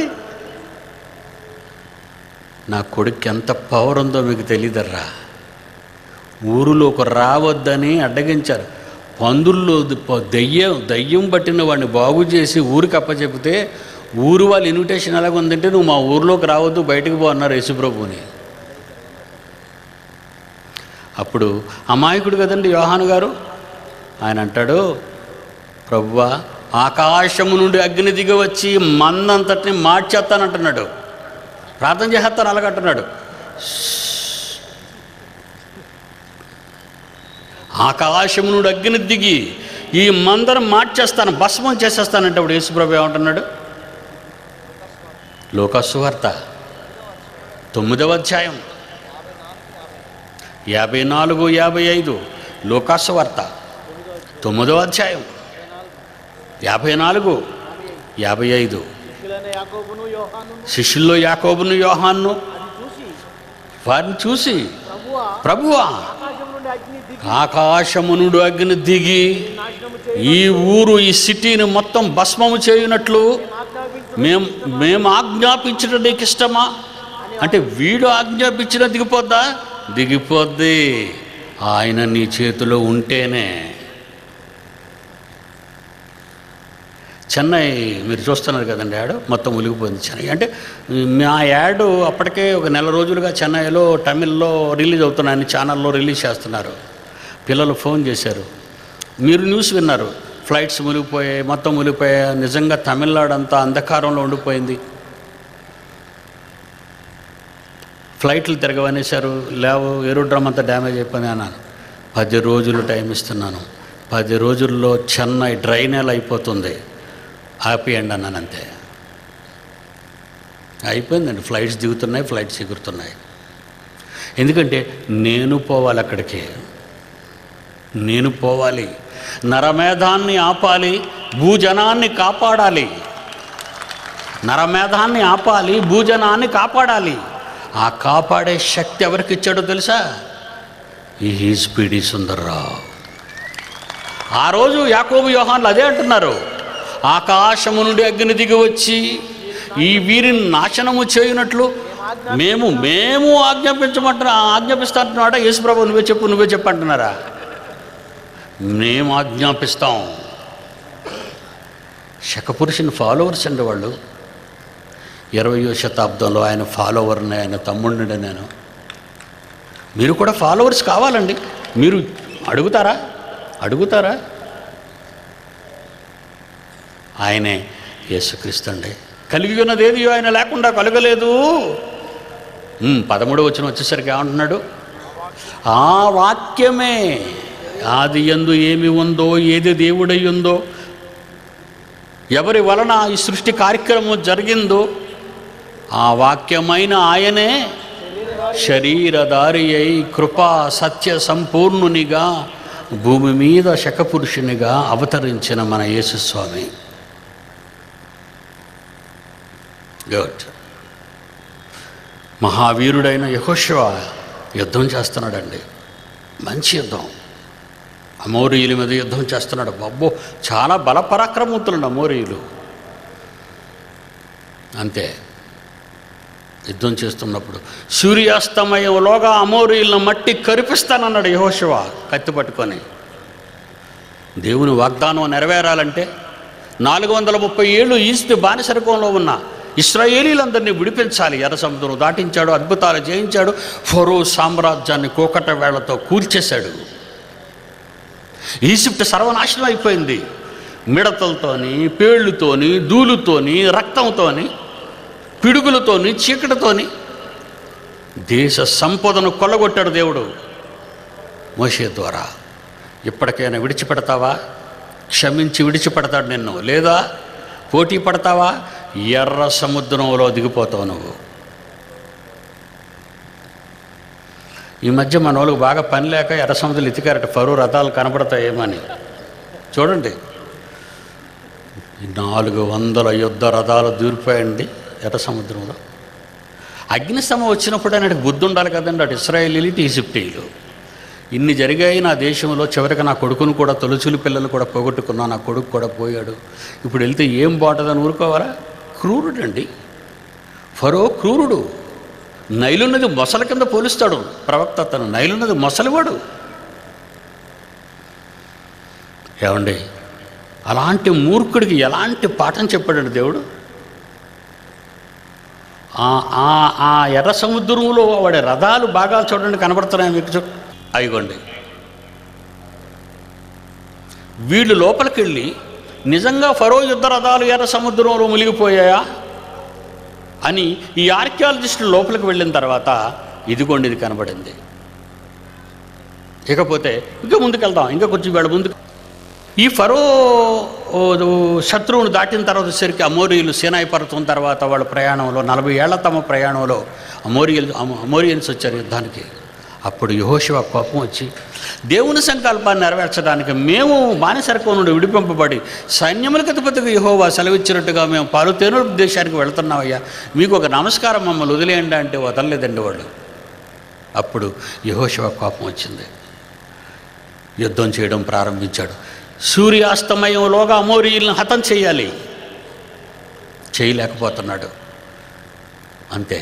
నా కొడుకు ఎంత పవర్ ఉందో మీకు తెలియదర్రా ఊరిలోకి రావద్దని అడ్డగించారు పందుల్లో ద- దెయ్యం దయ్యం పట్టిన వాడిని బాగు చేసి ఊరికి అప్పచెపితే ఊరు వాళ్ళ ఇన్విటేషన్ ఎలాగ ఉందంటే నువ్వు మా ఊరిలోకి రావద్దు బయటకు పో అన్నారు యేసుప్రభుని అప్పుడు అమాయకుడు కదండి యోహాను గారు ఆయన అంటాడు ప్రభువా ఆకాశము నుండి అగ్ని దిగి వచ్చి మందంతటిని మార్చేస్తానంటున్నాడు ప్రార్థన చేస్తాను అలాగంటున్నాడు ఆకాశము నుండి అగ్ని దిగి ఈ మందరం మార్చేస్తాను భస్మం చేసేస్తానంటే అప్పుడు యేసుప్రభు ఏమంటున్నాడు లోకసువార్త తొమ్మిదవ అధ్యాయం యాభై నాలుగు యాభై ఐదు లోకాసువార్త తొమ్మిదవ అధ్యాయం యాభై నాలుగు యాభై ఐదు శిష్యులైన యాకోబును యోహాను శిష్యుల్లో యాకోబును యోహాన్ను అది చూసి వారిని చూసి ప్రభువా ప్రభువా ఆకాశం నుండి అగ్ని దిగి ఆకాశము నుండి అగ్ని దిగి నాశనము చేయి ఈ ఊరు ఈ సిటీని మొత్తం భస్మము చేయునట్లు ఆజ్ఞాపించు మేము మేము ఆజ్ఞాపించడం నీకు ఇష్టమా అంటే వీడు ఆజ్ఞాపించిన దిగిపోద్దా దిగిపోద్ది ఆయన నీ చేతిలో ఉంటేనే చెన్నై మీరు చూస్తున్నారు కదండి యాడ్ మొత్తం ఒలిగిపోయింది చెన్నై అంటే మా యాడ్ అప్పటికే ఒక నెల రోజులుగా చెన్నైలో తమిళ్లో రిలీజ్ అవుతున్నాయని ఛానల్లో రిలీజ్ చేస్తున్నారు పిల్లలు ఫోన్ చేశారు మీరు న్యూస్ విన్నారు ఫ్లైట్స్ మునిగిపోయాయి మొత్తం మునిగిపోయాయి నిజంగా తమిళనాడు అంతా అంధకారంలో ఉండిపోయింది ఫ్లైట్లు తిరగవనేశారు లేవు ఏరోడ్రమ్ అంతా డ్యామేజ్ అయిపోయింది అన్నాను పది రోజులు టైం ఇస్తున్నాను పది రోజుల్లో చెన్నై డ్రైనేల్ అయిపోతుంది ఆపేయండి అన్నాను అంతే అయిపోయిందండి ఫ్లైట్స్ దిగుతున్నాయి ఫ్లైట్స్ ఎగురుతున్నాయి ఎందుకంటే నేను పోవాలి అక్కడికి నేను పోవాలి నరమేధాన్ని ఆపాలి భూజనాన్ని కాపాడాలి నరమేధాన్ని ఆపాలి భూజనాన్ని కాపాడాలి ఆ కాపాడే శక్తి ఎవరికి ఇచ్చాడో తెలుసా ఈ స్పీడి సుందర్రావు ఆ రోజు యాకోబు యోహాన్లు అదే అంటున్నారు ఆకాశము నుండి అగ్ని దిగి వచ్చి ఈ వీరిని నాశనము చేయునట్లు మేము మేము ఆజ్ఞాపించమంటున్నా ఆజ్ఞాపిస్తాంటున్నాడా యేసుప్రభు నువ్వే చెప్పు నువ్వే చెప్పు అంటున్నారా మేము ఆజ్ఞాపిస్తాం శకపురుషుని ఫాలోవర్స్ అండి వాళ్ళు ఇరవయో శతాబ్దంలో ఆయన ఫాలోవర్ని ఆయన తమ్ముడిని నేను మీరు కూడా ఫాలోవర్స్ కావాలండి మీరు అడుగుతారా అడుగుతారా ఆయనే యేసుక్రీస్తు అండి కలిగి ఉన్నది ఏది ఆయన లేకుండా కలగలేదు ఉమ్, పదమూడు వచ్చిన వచ్చేసరికి ఏమంటున్నాడు ఆ వాక్యమే ఆది ఎందు ఏమి ఉందో ఏది దేవుడై ఉందో ఎవరి వలన ఈ సృష్టి కార్యక్రమం జరిగిందో ఆ వాక్యమైన ఆయనే శరీరధారి అయి కృపా సత్య సంపూర్ణునిగా భూమి మీద శకపురుషునిగా అవతరించిన మన యేసుస్వామి గుడ్ మహావీరుడైన యహోశివ యుద్ధం చేస్తున్నాడండి మంచి యుద్ధం అమోరీయుల మీద యుద్ధం చేస్తున్నాడు అబ్బో చాలా బలపరాక్రమవంతులు అమోరీయులు అంతే యుద్ధం చేస్తున్నప్పుడు సూర్యాస్తమయంలోగా అమోరీయులను మట్టి కరిపిస్తానన్నాడు యహోశివ కత్తి పట్టుకొని దేవుని వాగ్దానం నెరవేరాలంటే నాలుగు వందల ముప్పై ఏళ్ళు ఈస్ట్ బానిసరకంలో ఉన్న ఇస్రాయేలీలందరినీ విడిపించాలి ఎర్ర సముద్రం దాటించాడు అద్భుతాలు చేయించాడు ఫరో సామ్రాజ్యాన్ని కోకట వేళ్లతో కూల్చేశాడు ఈజిప్ట్ సర్వనాశనం అయిపోయింది మిడతలతోని పేళ్ళుతోని ధూళుతోని రక్తంతోని పిడుగులతోని చీకటితోని దేశ సంపదను కొల్లగొట్టాడు దేవుడు మోషే ద్వారా ఇప్పటికైనా విడిచిపెడతావా క్షమించి విడిచిపెడతాడు నిన్ను లేదా పోటీ పడతావా ఎర్ర సముద్రంలో దిగిపోతావు నువ్వు ఈ మధ్య మన వాళ్ళకి బాగా పని లేక ఎర్ర సముద్రం ఎతికారట ఫరో రథాలు కనపడతాయేమని చూడండి నాలుగు వందల యుద్ధ రథాలు దూరిపోయండి ఎర్ర సముద్రంలో అగ్నిస్తమ వచ్చినప్పుడు ఆయనకు బుద్ధి ఉండాలి కదండి అటు ఇస్రాయేలీలు ఇటు ఈజిప్టీలు ఇన్ని జరిగాయి నా దేశంలో చివరికి నా కొడుకును కూడా తొలుచులు పిల్లలు కూడా పోగొట్టుకున్నా నా కొడుకు కూడా పోయాడు ఇప్పుడు వెళ్తే ఏం బాగుంటుందని ఊరుకోవాలా క్రూరుడండి ఫరో క్రూరుడు నైలున్నది మొసల కింద పోలిస్తాడు ప్రవక్త తను నైలున్నది మొసలివాడు ఏమండి అలాంటి మూర్ఖుడికి ఎలాంటి పాఠం చెప్పాడండి దేవుడు ఆ- ఆ ఆ ఎర్ర సముద్రంలో వాడి రథాలు భాగాలు చూడండి కనబడుతున్నాయి మీకు చూ అయిగోండి వీళ్ళు లోపలికి వెళ్ళి నిజంగా ఫరో యుద్ధ రథాలు ఎర్ర సముద్రంలో మునిగిపోయాయా అని ఈ ఆర్కియాలజిస్టులు లోపలికి వెళ్ళిన తర్వాత ఇదిగోండి ఇది కనబడింది ఇకపోతే ఇంకా ముందుకెళ్దాం ఇంకా కొంచెం వేళ ముందుకు ఈ ఫరో ఓ, శత్రువును దాటిన తర్వాత వచ్చేసరికి అమోరియులు సీనాయి పర్వతం తర్వాత వాళ్ళ ప్రయాణంలో నలభై ఏళ్ల తమ ప్రయాణంలో అమోరియల్ అమ- అమోరియన్స్ వచ్చారు యుద్ధానికి అప్పుడు యహోశివ కోపం వచ్చి దేవుని సంకల్పాన్ని నెరవేర్చడానికి మేము బానిసరకం నుండి విడిపింపబడి సైన్యములకు అధిపతికి యహోవా సెలవిచ్చినట్టుగా మేము పాలుతేను దేశానికి వెళుతున్నామయ్యా మీకు ఒక నమస్కారం మమ్మల్ని వదిలేయండి అంటే వదలలేదండి వాళ్ళు అప్పుడు యహోశివ కోపం వచ్చింది యుద్ధం చేయడం ప్రారంభించాడు సూర్యాస్తమయంలోగా అమోరీలను హతం చేయాలి చేయలేకపోతున్నాడు అంతే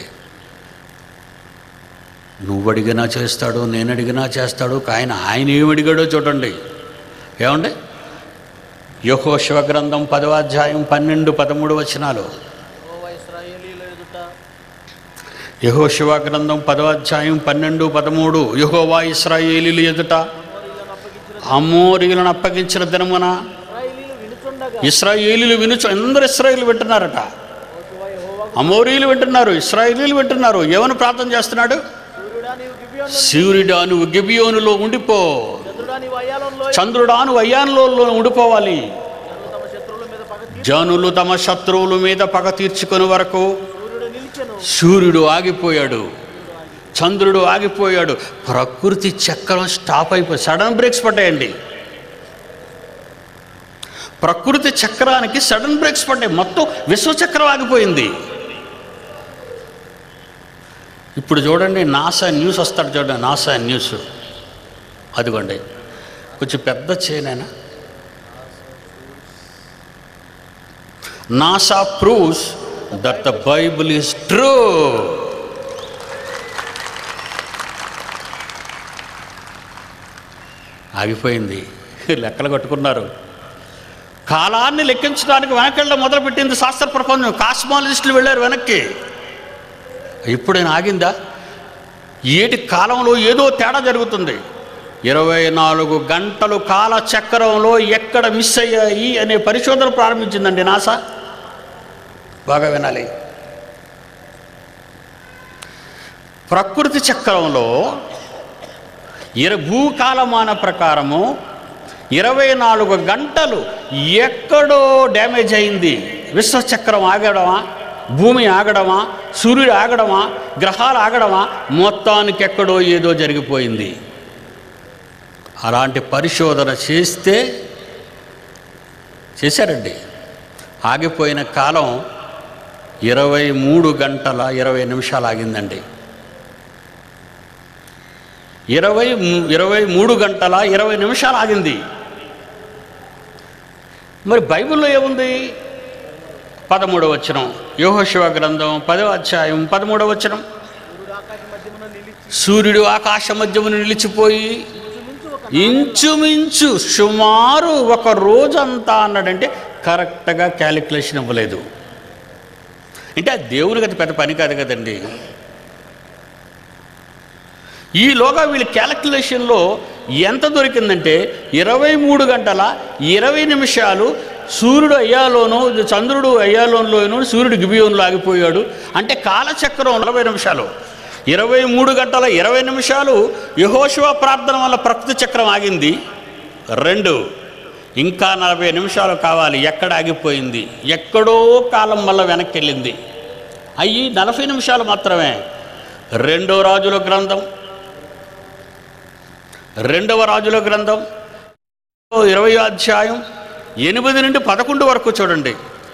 నువ్వు అడిగినా చేస్తాడు నేను అడిగినా చేస్తాడు ఆయన ఆయన ఏమి అడిగాడో చూడండి ఏమండి యహో శివగ్రంథం పదవాధ్యాయం పన్నెండు పదమూడు వచనాలు యెహోవా ఇశ్రాయేలీయుల ఎదుట యహో శివగ్రంథం పదవాధ్యాయం పన్నెండు పదమూడు యహోవా ఇస్రాయేలీలు ఎదుట అమోరీయులను అప్పగించిన అమోరీలను అప్పగించిన దినమున ఇశ్రాయేలీయులు వినుచుండగా ఇస్రాయేలీలు వినుచు అందరు ఇస్రాయేలు వింటున్నారట యెహోషువ యెహోవాకు అమోరీలు వింటున్నారు ఇస్రాయేలీలు వింటున్నారు ఏమని ప్రార్థన చేస్తున్నాడు సూర్యుడా నీవు గిబియోను సూర్యుడా నువ్వు గిబియోనులో ఉండిపో చంద్రుడా నీవు అయ్యాలంలో చంద్రుడా నువ్వు అయ్యాన్లో ఉండిపోవాలి జనులు తమ శత్రువుల మీద పగ తీర్చి జనులు తమ శత్రువుల మీద పగ తీర్చుకుని వరకు సూర్యుడు నిలిచెను సూర్యుడు ఆగిపోయాడు చంద్రుడు ఆగిపోయాడు ప్రకృతి చక్రం స్టాప్ అయిపోయి సడన్ బ్రేక్స్ పడ్డాయండి ప్రకృతి చక్రానికి సడన్ బ్రేక్స్ పడ్డాయి మొత్తం విశ్వచక్రం ఆగిపోయింది ఇప్పుడు చూడండి నాసా న్యూస్ వస్తాడు చూడండి నాసా న్యూస్ అదిగోండి కొంచెం పెద్ద చేయనైనా NASA proves that the Bible is true ఆగిపోయింది లెక్కలు కట్టుకున్నారు కాలాన్ని లెక్కించడానికి వెనకెళ్ళ మొదలుపెట్టింది శాస్త్ర ప్రపంచం కాస్మాలజిస్టులు వెళ్ళారు వెనక్కి ఇప్పుడైనా ఆగిందా ఏటి కాలంలో ఏదో తేడా జరుగుతుంది ఇరవై నాలుగు గంటలు కాల చక్రంలో ఎక్కడ మిస్ అయ్యాయి అనే పరిశోధన ప్రారంభించిందండి నాసా బాగా వినాలి ప్రకృతి చక్రంలో ఇర భూకాలమాన ప్రకారము ఇరవై నాలుగు గంటలు ఎక్కడో డ్యామేజ్ అయింది విశ్వచక్రం ఆగడమా భూమి ఆగడమా సూర్యుడు ఆగడమా గ్రహాలు ఆగడమా మొత్తానికి ఎక్కడో ఏదో జరిగిపోయింది అలాంటి పరిశోధన చేస్తే చేశారండి ఆగిపోయిన కాలం ఇరవై మూడు గంటల ఇరవై నిమిషాలు ఆగిందండి ఇరవై ము- ఇరవై మూడు గంటల ఇరవై నిమిషాలు ఆగింది మరి బైబిల్లో ఏముంది పదమూడవ వచనం యోహశివ గ్రంథం పదవ అధ్యాయం పదమూడవ వచనం సూర్యుడు ఆకాశ మధ్యమున నిలిచి సూర్యుడు ఆకాశ మధ్యమున నిలిచిపోయి ఇంచుమించు ఒక ఇంచుమించు సుమారు ఒక రోజంతా అన్నాడంటే కరెక్ట్గా క్యాలిక్యులేషన్ ఇవ్వలేదు అంటే ఆ దేవునికి అది పెద్ద పని కాదు కదండి ఈలోగా వీళ్ళ క్యాలిక్యులేషన్లో ఎంత దొరికిందంటే ఇరవై మూడు గంటల ఇరవై నిమిషాలు సూర్యుడు అయ్యాలోనూ చంద్రుడు అయ్యాలోనూ సూర్యుడు గిబియోన్లో ఆగిపోయాడు అంటే కాలచక్రం నలభై నిమిషాలు ఇరవై మూడు గంటల ఇరవై నిమిషాలు యహోశివ ప్రార్థన వల్ల ప్రకృతి చక్రం ఆగింది రెండు ఇంకా నలభై నిమిషాలు కావాలి ఎక్కడ ఆగిపోయింది ఎక్కడో కాలం వల్ల వెనక్కి వెళ్ళింది అయ్యి నలభై నిమిషాలు మాత్రమే రెండో రాజుల గ్రంథం రెండవ రాజుల గ్రంథం ఇరవై అధ్యాయం ఎనిమిది నుండి పదకొండు వరకు చూడండి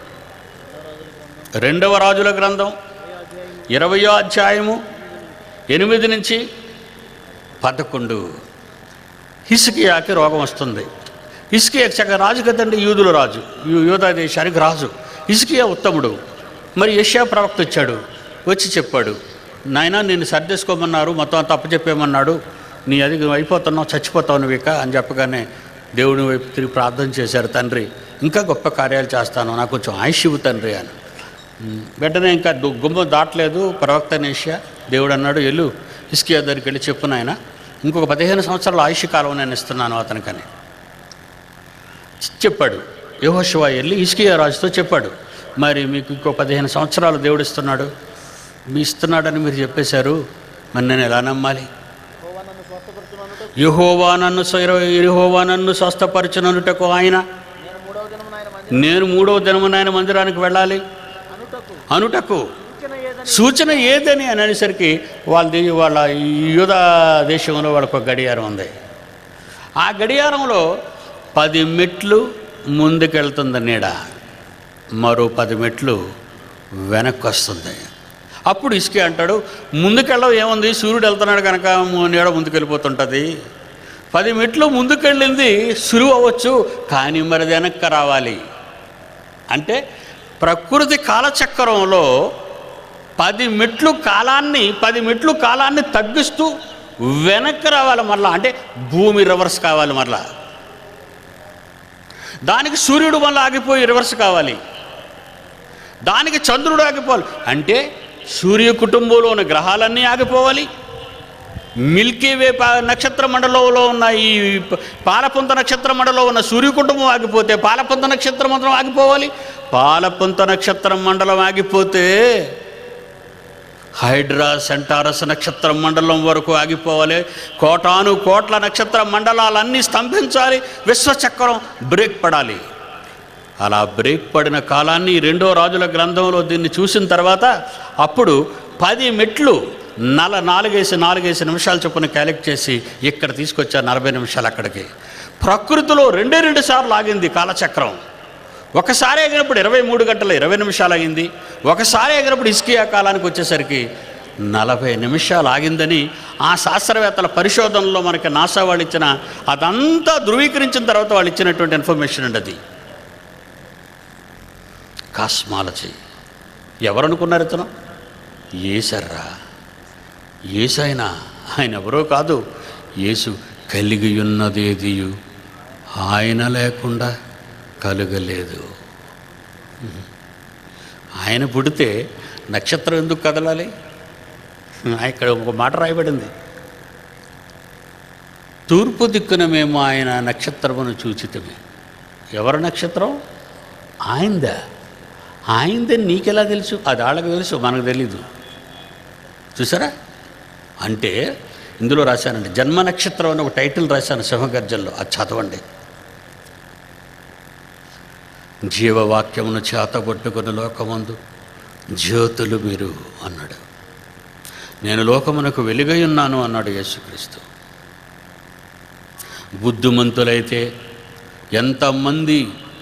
రెండవ రాజుల గ్రంథం ఇరవయో అధ్యాయము ఎనిమిది నుంచి పదకొండు హిస్కియాకి రోగం వస్తుంది హిస్కియా చక్క రాజు కదండి యూదుల రాజు యూ- యూదా దేశానికి రాజు హిస్కియా ఉత్తముడు మరి యష్యా ప్రవక్త వచ్చాడు వచ్చి చెప్పాడు నాయన నిన్ను సర్దేసుకోమన్నారు మొత్తం అంతా అప్పచెప్పేమన్నాడు నీ అది నువ్వు అయిపోతున్నావు చచ్చిపోతావు నువ్వు ఇక అని చెప్పగానే దేవుని వైపు తిరిగి ప్రార్థన చేశారు తండ్రి ఇంకా గొప్ప కార్యాలు చేస్తాను నాకు కొంచెం ఆయుష్ ఇవ్వు తండ్రి అని ఉమ్, వెంటనే ఇంకా దు- గుమ్మం దాటలేదు ప్రవక్త నేష్య దేవుడు అన్నాడు వెళ్ళు హిస్కియా దగ్గరికి వెళ్ళి చెప్పు నాయన ఇంకొక పదిహేను సంవత్సరాల ఆయుష్ కాలం నేను ఇస్తున్నాను అతనికని చెప్పాడు యహోశివ వెళ్ళి హిస్కియా రాజుతో చెప్పాడు మరి మీకు ఇంకో పదిహేను సంవత్సరాలు దేవుడు ఇస్తున్నాడు మీ ఇస్తున్నాడని మీరు చెప్పేశారు మరి నేను ఎలా నమ్మాలి యెహోవా నన్ను స్వస్థపరచుననుట యహోవా నన్ను యహోవా నన్ను స్వస్థపరచుననుటకు ఆయన నేను మూడవ దినమున ఆయన మందిరం నేను మూడవ దినమున ఆయన మందిరానికి వెళ్ళాలి అనుటకు అనుటకు సూచన ఏదని సూచన ఏదని అని అనేసరికి వాళ్ళ దే- వాళ్ళ యూదా దేశంలో వాళ్ళకు ఒక గడియారం ఉంది ఆ గడియారంలో పది మెట్లు ముందుకెళ్తుంది నీడ మరో పది మెట్లు వెనక్కి వస్తుంది అప్పుడు ఇసుకే అంటాడు ముందుకెళ్ళడం ఏముంది సూర్యుడు వెళ్తున్నాడు కనుక ము- నీడ ముందుకెళ్ళిపోతుంటుంది పది మెట్లు ముందుకెళ్ళింది సులువు అవ్వచ్చు కానీ మరి వెనక్కి రావాలి అంటే ప్రకృతి కాలచక్రంలో పది మెట్లు కాలాన్ని పది మెట్లు కాలాన్ని తగ్గిస్తూ వెనక్కి రావాలి మరలా అంటే భూమి రివర్స్ కావాలి మరలా దానికి సూర్యుడు మళ్ళీ ఆగిపోయి రివర్స్ కావాలి దానికి చంద్రుడు ఆగిపోవాలి అంటే సూర్య కుటుంబంలో ఉన్న గ్రహాలన్నీ ఆగిపోవాలి మిల్కీ వే పా- నక్షత్ర మండలంలో ఉన్న ఈ ప- పాలపుంత నక్షత్ర మండలంలో ఉన్న సూర్య కుటుంబం ఆగిపోతే పాలపుంత నక్షత్ర మండలం ఆగిపోవాలి పాలపుంత నక్షత్ర మండలం ఆగిపోతే హైడ్రా సెంటారస్ నక్షత్ర మండలం వరకు ఆగిపోవాలి కోటాను కోట్ల నక్షత్ర మండలాలన్నీ స్తంభించాలి విశ్వచక్రం బ్రేక్ పడాలి అలా బ్రేక్ పడిన కాలాన్ని రెండో రాజుల గ్రంథంలో దీన్ని చూసిన తర్వాత అప్పుడు పది మెట్లు నల నాలుగేసి నాలుగేసి నిమిషాలు చొప్పున క్యాలెక్ట్ చేసి ఇక్కడ తీసుకొచ్చారు నలభై నిమిషాలు అక్కడికి ప్రకృతిలో రెండే రెండు సార్లు ఆగింది కాలచక్రం ఒకసారి ఎగినప్పుడు ఇరవై మూడు గంటల ఇరవై నిమిషాలు అయింది ఒకసారి ఎగినప్పుడు ఇస్కియా కాలానికి వచ్చేసరికి నలభై నిమిషాలు ఆగిందని ఆ శాస్త్రవేత్తల పరిశోధనలో మనకి నాసా వాళ్ళు ఇచ్చిన అదంతా ధృవీకరించిన తర్వాత వాళ్ళు ఇచ్చినటువంటి ఇన్ఫర్మేషన్ అండి అది కాస్మాలజీ ఎవరనుకున్నారు ఇతను ఏసర్రా ఏసైనా ఆయన ఎవరో కాదు యేసు కలిగి ఉన్నదేదియు ఆయన లేకుండా కలగలేదు ఆయన పుడితే నక్షత్రం ఎందుకు కదలాలి ఆ, ఇక్కడ ఒక మాట రాయబడింది తూర్పు దిక్కున మేము ఆయన నక్షత్రమును చూచితమే ఎవరి నక్షత్రం ఆయనదా ఆయనదని నీకెలా తెలుసు అది వాళ్ళకి తెలుసు మనకు తెలీదు చూసారా అంటే ఇందులో రాశానండి జన్మ నక్షత్రం అని ఒక టైటిల్ రాశాను సింహగర్జనలో అది చదవండి జీవవాక్యమును చేతబొట్టుకుని లోకమందు జ్యోతులు మీరు అన్నాడు నేను లోకమునకు వెలుగై ఉన్నాను అన్నాడు యేసుక్రీస్తు బుద్ధిమంతులైతే ఎంతమంది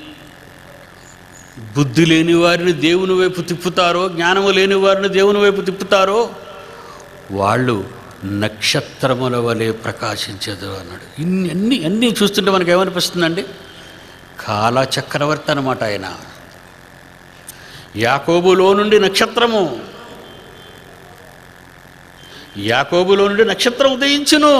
బుద్ధి లేని వారిని దేవుని వైపు తిప్పుతారో జ్ఞానము లేని వారిని దేవుని వైపు తిప్పుతారో వాళ్ళు నక్షత్రముల వలె ప్రకాశించదు అన్నాడు ఇన్ని అన్ని అన్నీ చూస్తుంటే మనకు ఏమనిపిస్తుందండి కాల చక్రవర్తి అనమాట ఆయన యాకోబులో నుండి నక్షత్రము యాకోబులో నుండి నక్షత్రం ఉదయించును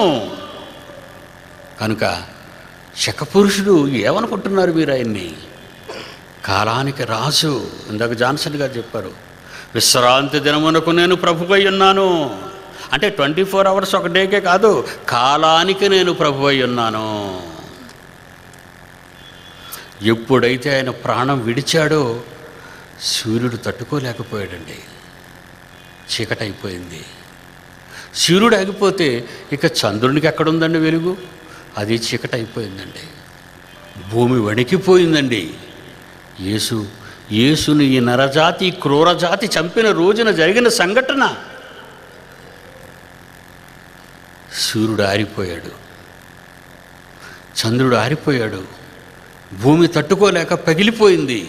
కనుక శకపురుషుడు ఏమనుకుంటున్నారు మీరు ఆయన్ని కాలానికి రాజు ఇందాక జాన్సన్ గారు చెప్పారు విశ్రాంతి దినమునకు నేను ప్రభువై ఉన్నాను అంటే ట్వంటీ ఫోర్ అవర్స్ ఒక డేకే కాదు కాలానికి నేను ప్రభువై ఉన్నాను ఎప్పుడైతే ఆయన ప్రాణం విడిచాడో సూర్యుడు తట్టుకోలేకపోయాడండి చీకటైపోయింది సూర్యుడు ఆగిపోతే ఇక చంద్రునికి ఎక్కడుందండి వెలుగు అది చీకటైపోయిందండి భూమి వణికిపోయిందండి యేసు యేసుని ఈ నరజాతి క్రూరజాతి చంపిన రోజున జరిగిన సంఘటన సూర్యుడు ఆరిపోయాడు చంద్రుడు ఆరిపోయాడు భూమి తట్టుకోలేక పగిలిపోయింది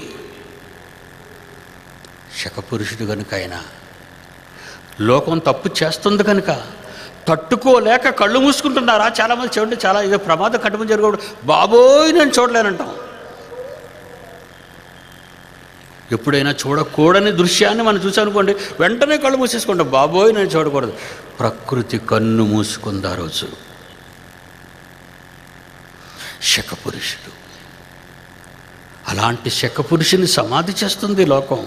శకపురుషుడు కనుక ఆయన లోకం తప్పు చేస్తుంది కనుక తట్టుకోలేక కళ్ళు మూసుకుంటున్నారా చాలామంది చూడండి చాలా ఇదో ప్రమాదం కట్టుకుని జరగకూడదు బాబోయ్ నేను చూడలేనంటాం ఎప్పుడైనా చూడకూడని దృశ్యాన్ని మనం చూసామనుకోండి వెంటనే కళ్ళు మూసేసుకుంటాం బాబోయ్ నేను చూడకూడదు ప్రకృతి కన్ను మూసుకుంది ఆ రోజు శకపురుషుడు అలాంటి శకపురుషుని సమాధి చేస్తుంది లోకం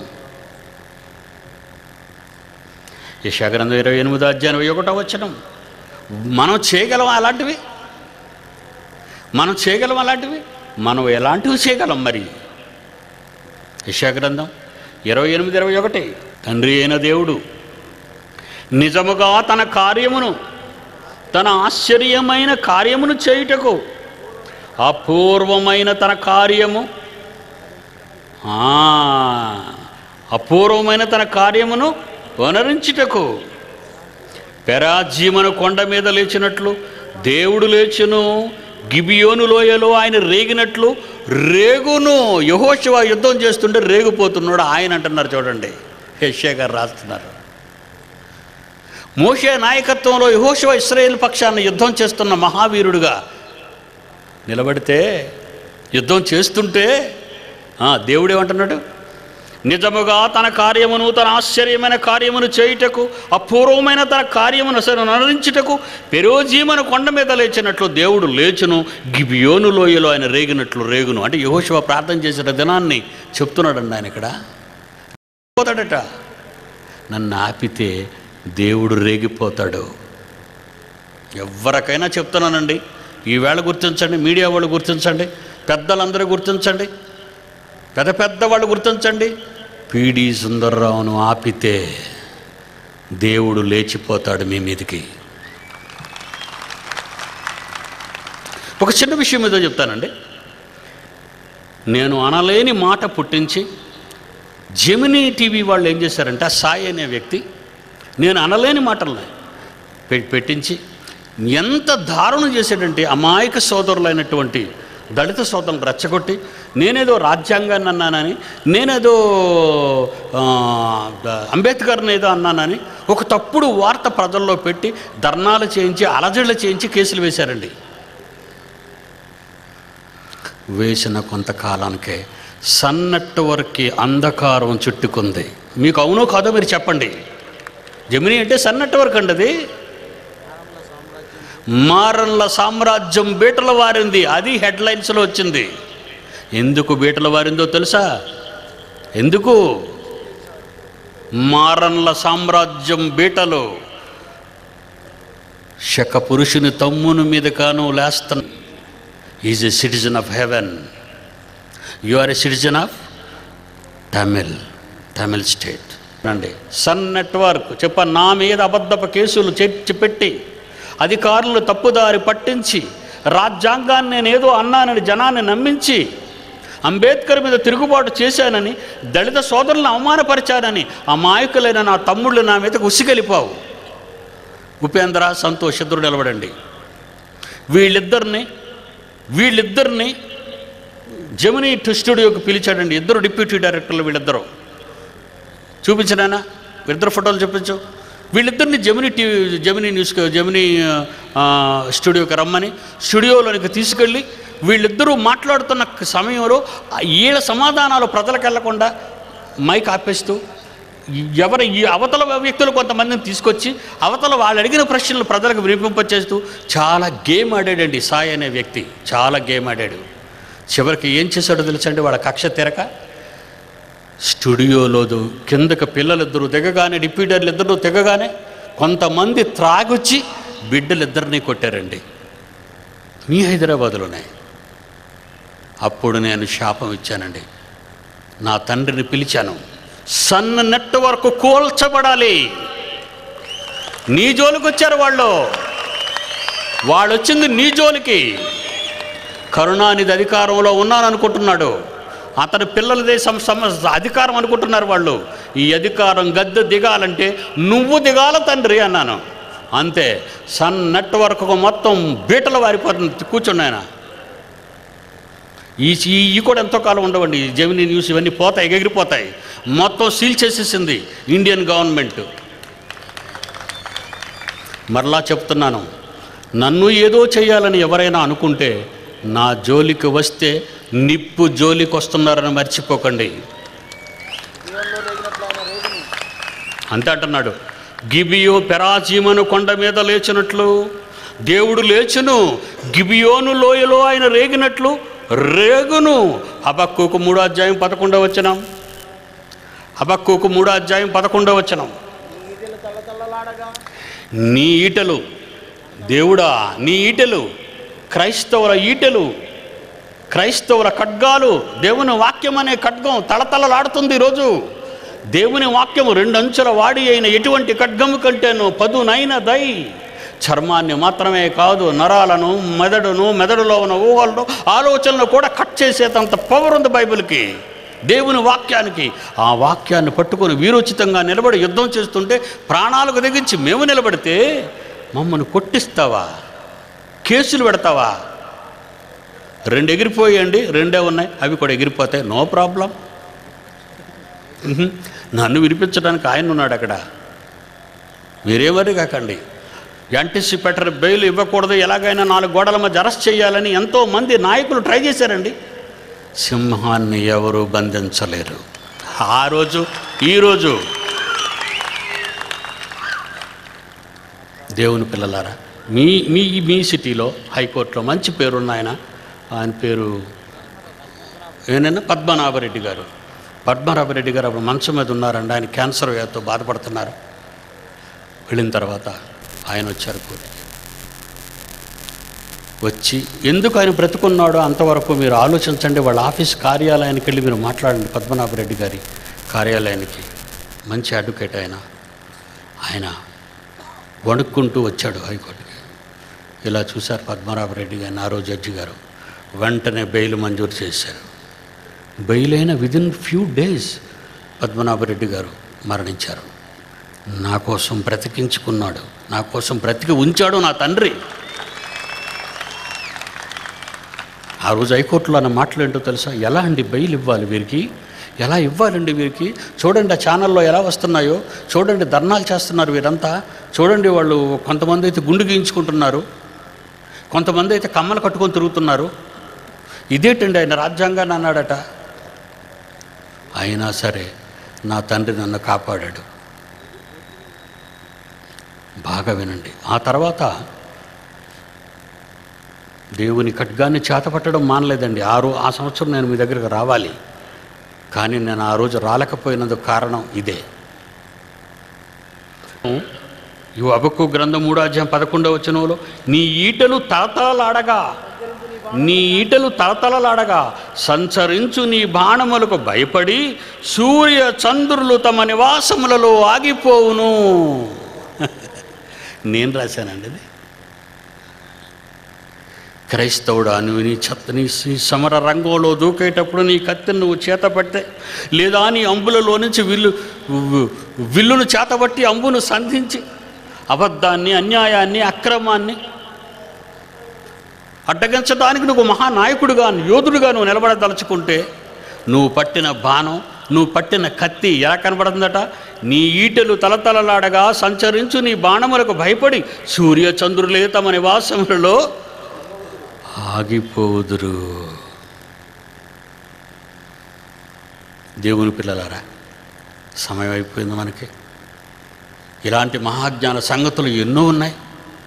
యశాగ్రంథం ఇరవై ఎనిమిదో అధ్యాయం ఇరవై ఒకటో వచ్చిన మనం చేయగలం అలాంటివి మనం చేయగలం అలాంటివి మనం ఎలాంటివి చేయగలం మరి యశాగ్రంథం ఇరవై ఎనిమిది ఇరవై ఒకటి తండ్రి అయిన దేవుడు నిజముగా తన కార్యమును తన ఆశ్చర్యమైన కార్యమును చేయుటకు అపూర్వమైన తన కార్యము ఆ, అపూర్వమైన తన కార్యమును వనరించుటకు పెరాజీమను కొండ మీద లేచినట్లు దేవుడు లేచును గిబియోను లోయలో ఆయన రేగినట్లు రేగును యహోశివ యుద్ధం చేస్తుంటే రేగిపోతున్నాడు ఆయన అంటున్నారు చూడండి యెషయా గారు రాస్తున్నారు మోషే నాయకత్వంలో యహోశివ ఇస్రాయేల్ పక్షాన్ని యుద్ధం చేస్తున్న మహావీరుడుగా నిలబడితే యుద్ధం చేస్తుంటే ఆ, దేవుడు ఏమంటున్నాడు నిజముగా తన కార్యమును తన ఆశ్చర్యమైన కార్యమును చేయుటకు అపూర్వమైన తన కార్యమును అసలు నరించుటకు పెరోజీమను కొండ మీద లేచినట్లు దేవుడు లేచును గిబియోను లోయలో ఆయన రేగినట్లు రేగును అంటే యహోశివ ప్రార్థన చేసిన దినాన్ని చెప్తున్నాడండి ఆయన ఇక్కడ పోతాడట నన్ను ఆపితే దేవుడు రేగిపోతాడు ఎవరికైనా చెప్తున్నానండి ఈవేళ గుర్తించండి మీడియా వాళ్ళు గుర్తించండి పెద్దలందరూ గుర్తించండి పెద్ద పెద్ద వాళ్ళు గుర్తించండి పీడి సుందర్రావును ఆపితే దేవుడు లేచిపోతాడు మీ మీదకి ఒక చిన్న విషయం ఏదో చెప్తానండి నేను అనలేని మాట పుట్టించి జెమినీ టీవీ వాళ్ళు ఏం చేశారంటే ఆ సాయి అనే వ్యక్తి నేను అనలేని మాటల్ని పె- పెట్టించి ఎంత దారుణం చేశాడంటే అమాయక సోదరులైనటువంటి దళిత సోదరులను రెచ్చగొట్టి నేనేదో రాజ్యాంగాన్ని అన్నానని నేనేదో ఆ, ద- అంబేద్కర్ని ఏదో అన్నానని ఒక తప్పుడు వార్త ప్రజల్లో పెట్టి ధర్నాలు చేయించి అలజడులు చేయించి కేసులు వేశారండి వేసిన కొంతకాలానికే సన్నట్టు వరకు అంధకారం చుట్టుకుంది మీకు అవునో కాదో మీరు చెప్పండి జమిని అంటే సన్నట్టు వరకు అండి అది మారన్ల సామ్రాజ్యం బీటల వారింది అది హెడ్లైన్స్లో వచ్చింది ఎందుకు బీటల వారిందో తెలుసా ఎందుకు మారన్ల సామ్రాజ్యం బీటలు శక పురుషుని తమ్ముని మీద కాను లేస్తాను is a citizen of heaven you are a citizen of Tamil Tamil state అండి సన్ నెట్వర్క్ చెప్ప నా మీద అబద్ధపు కేసులు చేర్చి పెట్టి అధికారులు తప్పుదారి పట్టించి రాజ్యాంగాన్ని నేనేదో అన్నానని జనాన్ని నమ్మించి అంబేద్కర్ మీద తిరుగుబాటు చేశానని దళిత సోదరులను అవమానపరిచానని అమాయకులైన నా తమ్ముళ్ళు నా మీదకు ఉసిగలిపావు ఉపేంద్ర సంతోష్ ఇద్దరు నిలబడండి వీళ్ళిద్దరిని వీళ్ళిద్దరిని జమినీ స్టూడియోకి పిలిచాడండి ఇద్దరు డిప్యూటీ డైరెక్టర్లు వీళ్ళిద్దరు చూపించడానా ఇద్దరు ఫోటోలు చూపించు వీళ్ళిద్దరిని జమినీ టీవీ జమినీ న్యూస్ జమినీ ఆ, స్టూడియోకి రమ్మని స్టూడియోలోనికి తీసుకెళ్ళి వీళ్ళిద్దరూ మాట్లాడుతున్న సమయంలో ఆ వీళ్ళ సమాధానాలు ప్రజలకు వెళ్లకుండా మైక్ ఆపేస్తూ ఎవరు ఈ అవతల వ్యక్తులు కొంతమందిని తీసుకొచ్చి అవతల వాళ్ళు అడిగిన ప్రశ్నలు ప్రజలకు వినిపింపచేస్తూ చాలా గేమ్ ఆడాడండి సాయి అనే వ్యక్తి చాలా గేమ్ ఆడాడు చివరికి ఏం చేశాడో తెలుసండి వాళ్ళ కక్ష తెరక స్టూడియోలో దు- కిందకి పిల్లలిద్దరూ దిగగానే డిప్యూటర్లు ఇద్దరు దిగగానే కొంతమంది త్రాగొచ్చి బిడ్డలిద్దరినీ కొట్టారండి మీ హైదరాబాదులోనే అప్పుడు నేను శాపం ఇచ్చానండి నా తండ్రిని పిలిచాను సన్ నెట్వర్క్ కూల్చబడాలి నీ జోలికి వచ్చారు వాళ్ళు వాళ్ళు వచ్చింది నీ జోలికి కరుణానిధి అధికారంలో ఉన్నాను అనుకుంటున్నాడు అతని పిల్లలదే సమ సమ అధికారం అనుకుంటున్నారు వాళ్ళు ఈ అధికారం గద్దె దిగాలంటే నువ్వు దిగాల తండ్రి అన్నాను అంతే సన్ నెట్వర్క్ మొత్తం బీటలు వారిపోతుంది కూర్చుని ఆయన ఈ ఈ- ఈ కూడా ఎంతో కాలం ఉండవండి ఈ జెమినీ న్యూస్ ఇవన్నీ పోతాయి ఎగిరిపోతాయి మొత్తం సీల్ చేసేసింది ఇండియన్ గవర్నమెంట్ మరలా చెప్తున్నాను నన్ను ఏదో చేయాలని ఎవరైనా అనుకుంటే నా జోలికి వస్తే నిప్పు జోలికి వస్తున్నారని మర్చిపోకండి జీవనంలో రేగినట్లు ఆయన రేగును అంతే అంటున్నాడు గిబియో పెరాజీమను కొండ మీద లేచినట్లు దేవుడు లేచును గిబియోను లోయలో ఆయన రేగినట్లు రేగును హబక్కుకు మూడో అధ్యాయం పదకొండవ వచనం హబక్కుకు మూడో అధ్యాయం పదకొండవ వచనం ఈటెలు తల్ల తల్లలాడగా నీ ఈటలు దేవుడా నీ ఈటలు క్రైస్తవుల ఈటలు క్రైస్తవుల ఖడ్గాలు దేవుని వాక్యం అనే ఖడ్గం తళతళలాడుతుంది ఈరోజు దేవుని వాక్యము రెండంచుల వాడి అయిన ఎటువంటి ఖడ్గము కంటేను పదునైన దై చర్మాన్ని మాత్రమే కాదు నరాలను మెదడును మెదడులో ఉన్న ఊహలను ఆలోచనలు కూడా కట్ చేసేటంత పవర్ ఉంది బైబిల్కి దేవుని వాక్యానికి ఆ వాక్యాన్ని పట్టుకొని వీరోచితంగా నిలబడి యుద్ధం చేస్తుంటే ప్రాణాలకు తెగించి మేము నిలబడితే మమ్మల్ని కొట్టిస్తావా కేసులు పెడతావా రెండు ఎగిరిపోయండి రెండే ఉన్నాయి అవి కూడా ఎగిరిపోతాయి నో ప్రాబ్లం నన్ను వినిపించడానికి ఆయన ఉన్నాడు అక్కడ మీరేమరి కాకండి యాంటిసిపేటర్ బెయిల్ ఇవ్వకూడదు ఎలాగైనా నాలుగు గోడల మధ్య అరెస్ట్ చేయాలని ఎంతో మంది నాయకులు ట్రై చేశారండి సింహాన్ని ఎవరు బంధించలేరు ఆ రోజు ఈరోజు దేవుని పిల్లలారా మీ మీ మీ సిటీలో హైకోర్టులో మంచి పేరున్న ఆయన ఆయన పేరు ఏనైనా పద్మనాభరెడ్డి గారు పద్మనాభరెడ్డి గారు అప్పుడు మంచం మీద ఉన్నారండి ఆయన క్యాన్సర్ వ్యాధితో బాధపడుతున్నారు వెళ్ళిన తర్వాత ఆయన వచ్చారు కోర్టుకి వచ్చి ఎందుకు ఆయన బ్రతుకున్నాడో అంతవరకు మీరు ఆలోచించండి వాళ్ళ ఆఫీస్ కార్యాలయానికి వెళ్ళి మీరు మాట్లాడండి పద్మనాభరెడ్డి గారి కార్యాలయానికి మంచి అడ్వకేట్ ఆయన ఆయన వణుక్కుంటూ వచ్చాడు హైకోర్టుకి ఇలా చూశారు పద్మనాభరెడ్డి గారిని ఆ రోజు జడ్జి గారు వెంటనే బెయిల్ మంజూరు చేశారు బెయిల్ అయిన విదిన్ ఫ్యూ డేస్ పద్మనాభరెడ్డి గారు మరణించారు నా కోసం బ్రతికించుకున్నాడు నా కోసం బ్రతికి ఉంచాడు నా తండ్రి ఆ రోజు హైకోర్టులో అన్న మాటలు ఏంటో తెలుసా ఎలా అండి బెయిల్ ఇవ్వాలి వీరికి ఎలా ఇవ్వాలండి వీరికి చూడండి ఆ ఛానల్లో ఎలా వస్తున్నాయో చూడండి ధర్నాలు చేస్తున్నారు వీరంతా చూడండి వాళ్ళు కొంతమంది అయితే గుండు గీయించుకుంటున్నారు కొంతమంది అయితే కమ్మలు కట్టుకొని తిరుగుతున్నారు ఇదేంటండి ఆయన రాజ్యాంగాన్ని అన్నాడట అయినా సరే నా తండ్రి నన్ను కాపాడాడు బాగా వినండి ఆ తర్వాత దేవుని ఖడ్గాన్ని చేతపట్టడం మానలేదండి ఆ రో ఆ సంవత్సరం నేను మీ దగ్గరకు రావాలి కానీ నేను ఆ రోజు రాలేకపోయినందుకు కారణం ఇదే ఈ అబక్కు గ్రంథం మూడో అధ్యాయం పదకొండవ వచనంలో నీ ఈటలు తలతలలాడగా నీ ఈటలు తలతలలాడగా సంచరించు నీ బాణములకు భయపడి సూర్య చంద్రులు తమ నివాసములలో ఆగిపోవును నేను రాశానండి ఇది క్రైస్తవుడా నువ్వు నీ చెత్త నీ నీ సమర రంగంలో దూకేటప్పుడు నీ కత్తిని నువ్వు చేతపడితే లేదా నీ అంబులలో నుంచి విల్లు వి- విల్లును చేతబట్టి అంబును సంధించి అబద్ధాన్ని అన్యాయాన్ని అక్రమాన్ని అడ్డగించడానికి నువ్వు మహానాయకుడుగా యోధుడుగా నువ్వు నిలబడదలుచుకుంటే నువ్వు పట్టిన బాణం నువ్వు పట్టిన కత్తి ఎలా కనబడుతుందట నీ ఈటెలు తలతలలాడగా సంచరించు నీ బాణములకు భయపడి సూర్య చంద్రులే తమ నివాసములలో ఆగిపోదురు దేవుని పిల్లలారా సమయం అయిపోయింది మనకి ఇలాంటి మహాజ్ఞాన సంగతులు ఎన్నో ఉన్నాయి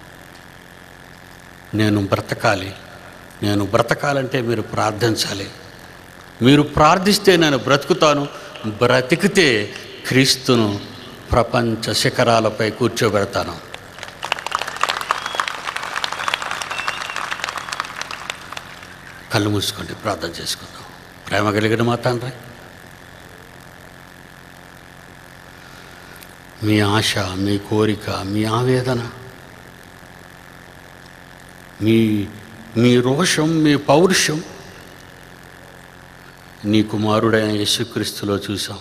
నేను బ్రతకాలి నేను బ్రతకాలంటే మీరు ప్రార్థించాలి మీరు ప్రార్థిస్తే నేను బ్రతుకుతాను బ్రతికితే క్రీస్తును ప్రపంచ శిఖరాలపై కూర్చోబెడతాను కళ్ళు మూసుకోండి ప్రార్థన చేసుకుందాం ప్రేమ కలిగిన మా తండ్రి మీ ఆశ మీ కోరిక మీ ఆవేదన మీ మీ రోషం మీ పౌరుషం నీ కుమారుడైన యేసుక్రీస్తులో చూసాం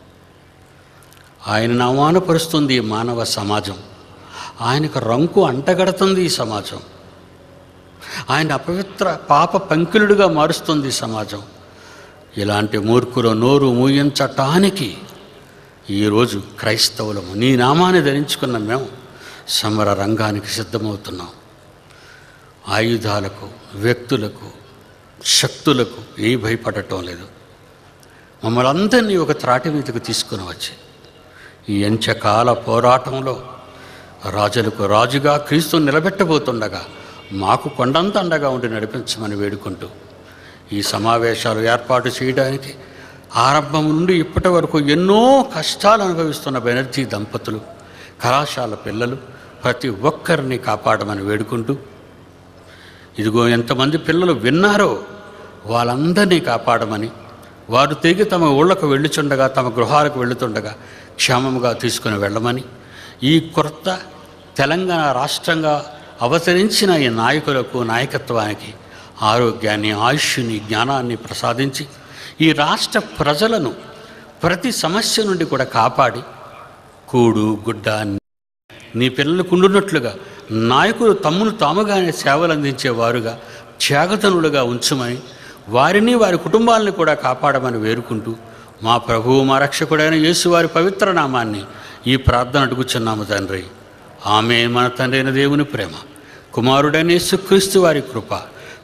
ఆయనను అవమానపరుస్తుంది ఈ మానవ సమాజం ఆయనకు రంకు అంటగడుతుంది ఈ సమాజం ఆయన అపవిత్ర పాప పంకిలుడిగా మారుస్తుంది ఈ సమాజం ఇలాంటి మూర్ఖుల నోరు మూయించటానికి ఈరోజు క్రైస్తవులము నీ నామాన్ని ధరించుకున్న మేము సమర రంగానికి సిద్ధమవుతున్నాం ఆయుధాలకు వ్యక్తులకు శక్తులకు ఏ భయపడటం లేదు మమ్మల్ని అందరినీ ఒక త్రాటి మీదకు తీసుకుని వచ్చి ఈ ఎంచకాల పోరాటంలో రాజులకు రాజుగా క్రీస్తు నిలబెట్టబోతుండగా మాకు కొండంత అండగా ఉండి నడిపించమని వేడుకుంటూ ఈ సమావేశాలు ఏర్పాటు చేయడానికి ఆరంభం నుండి ఇప్పటి వరకు ఎన్నో కష్టాలు అనుభవిస్తున్న బెనర్జీ దంపతులు కళాశాల పిల్లలు ప్రతి ఒక్కరిని కాపాడమని వేడుకుంటూ ఇదిగో ఎంతమంది పిల్లలు విన్నారో వాళ్ళందరినీ కాపాడమని వారు తిరిగి తమ ఊళ్ళకు వెళ్ళుచుండగా తమ గృహాలకు వెళుతుండగా క్షేమముగా తీసుకుని వెళ్ళమని ఈ కొత్త తెలంగాణ రాష్ట్రంగా అవతరించిన ఈ నాయకులకు నాయకత్వానికి ఆరోగ్యాన్ని ఆయుష్ని జ్ఞానాన్ని ప్రసాదించి ఈ రాష్ట్ర ప్రజలను ప్రతి సమస్య నుండి కూడా కాపాడి కూడు గుడ్డ నీ పిల్లలకు ఉండున్నట్లుగా నాయకులు తమ్మును తాముగానే సేవలు అందించేవారుగా త్యాగతనులుగా ఉంచమని వారిని వారి కుటుంబాలను కూడా కాపాడమని వేరుకుంటూ మా ప్రభువు మా రక్షకుడైన యేసు వారి పవిత్ర నామాన్ని ఈ ప్రార్థన అడుగుచున్నాము తండ్రి ఆమె మన తండ్రి అయిన దేవుని ప్రేమ కుమారుడైన యేసుక్రీస్తు వారి కృప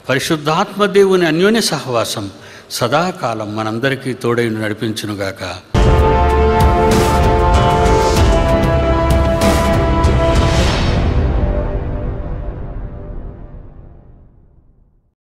పరిశుద్ధాత్మ దేవుని అన్యోన్య సహవాసం సదాకాలం మనందరికీ తోడై నడిపించునుగాక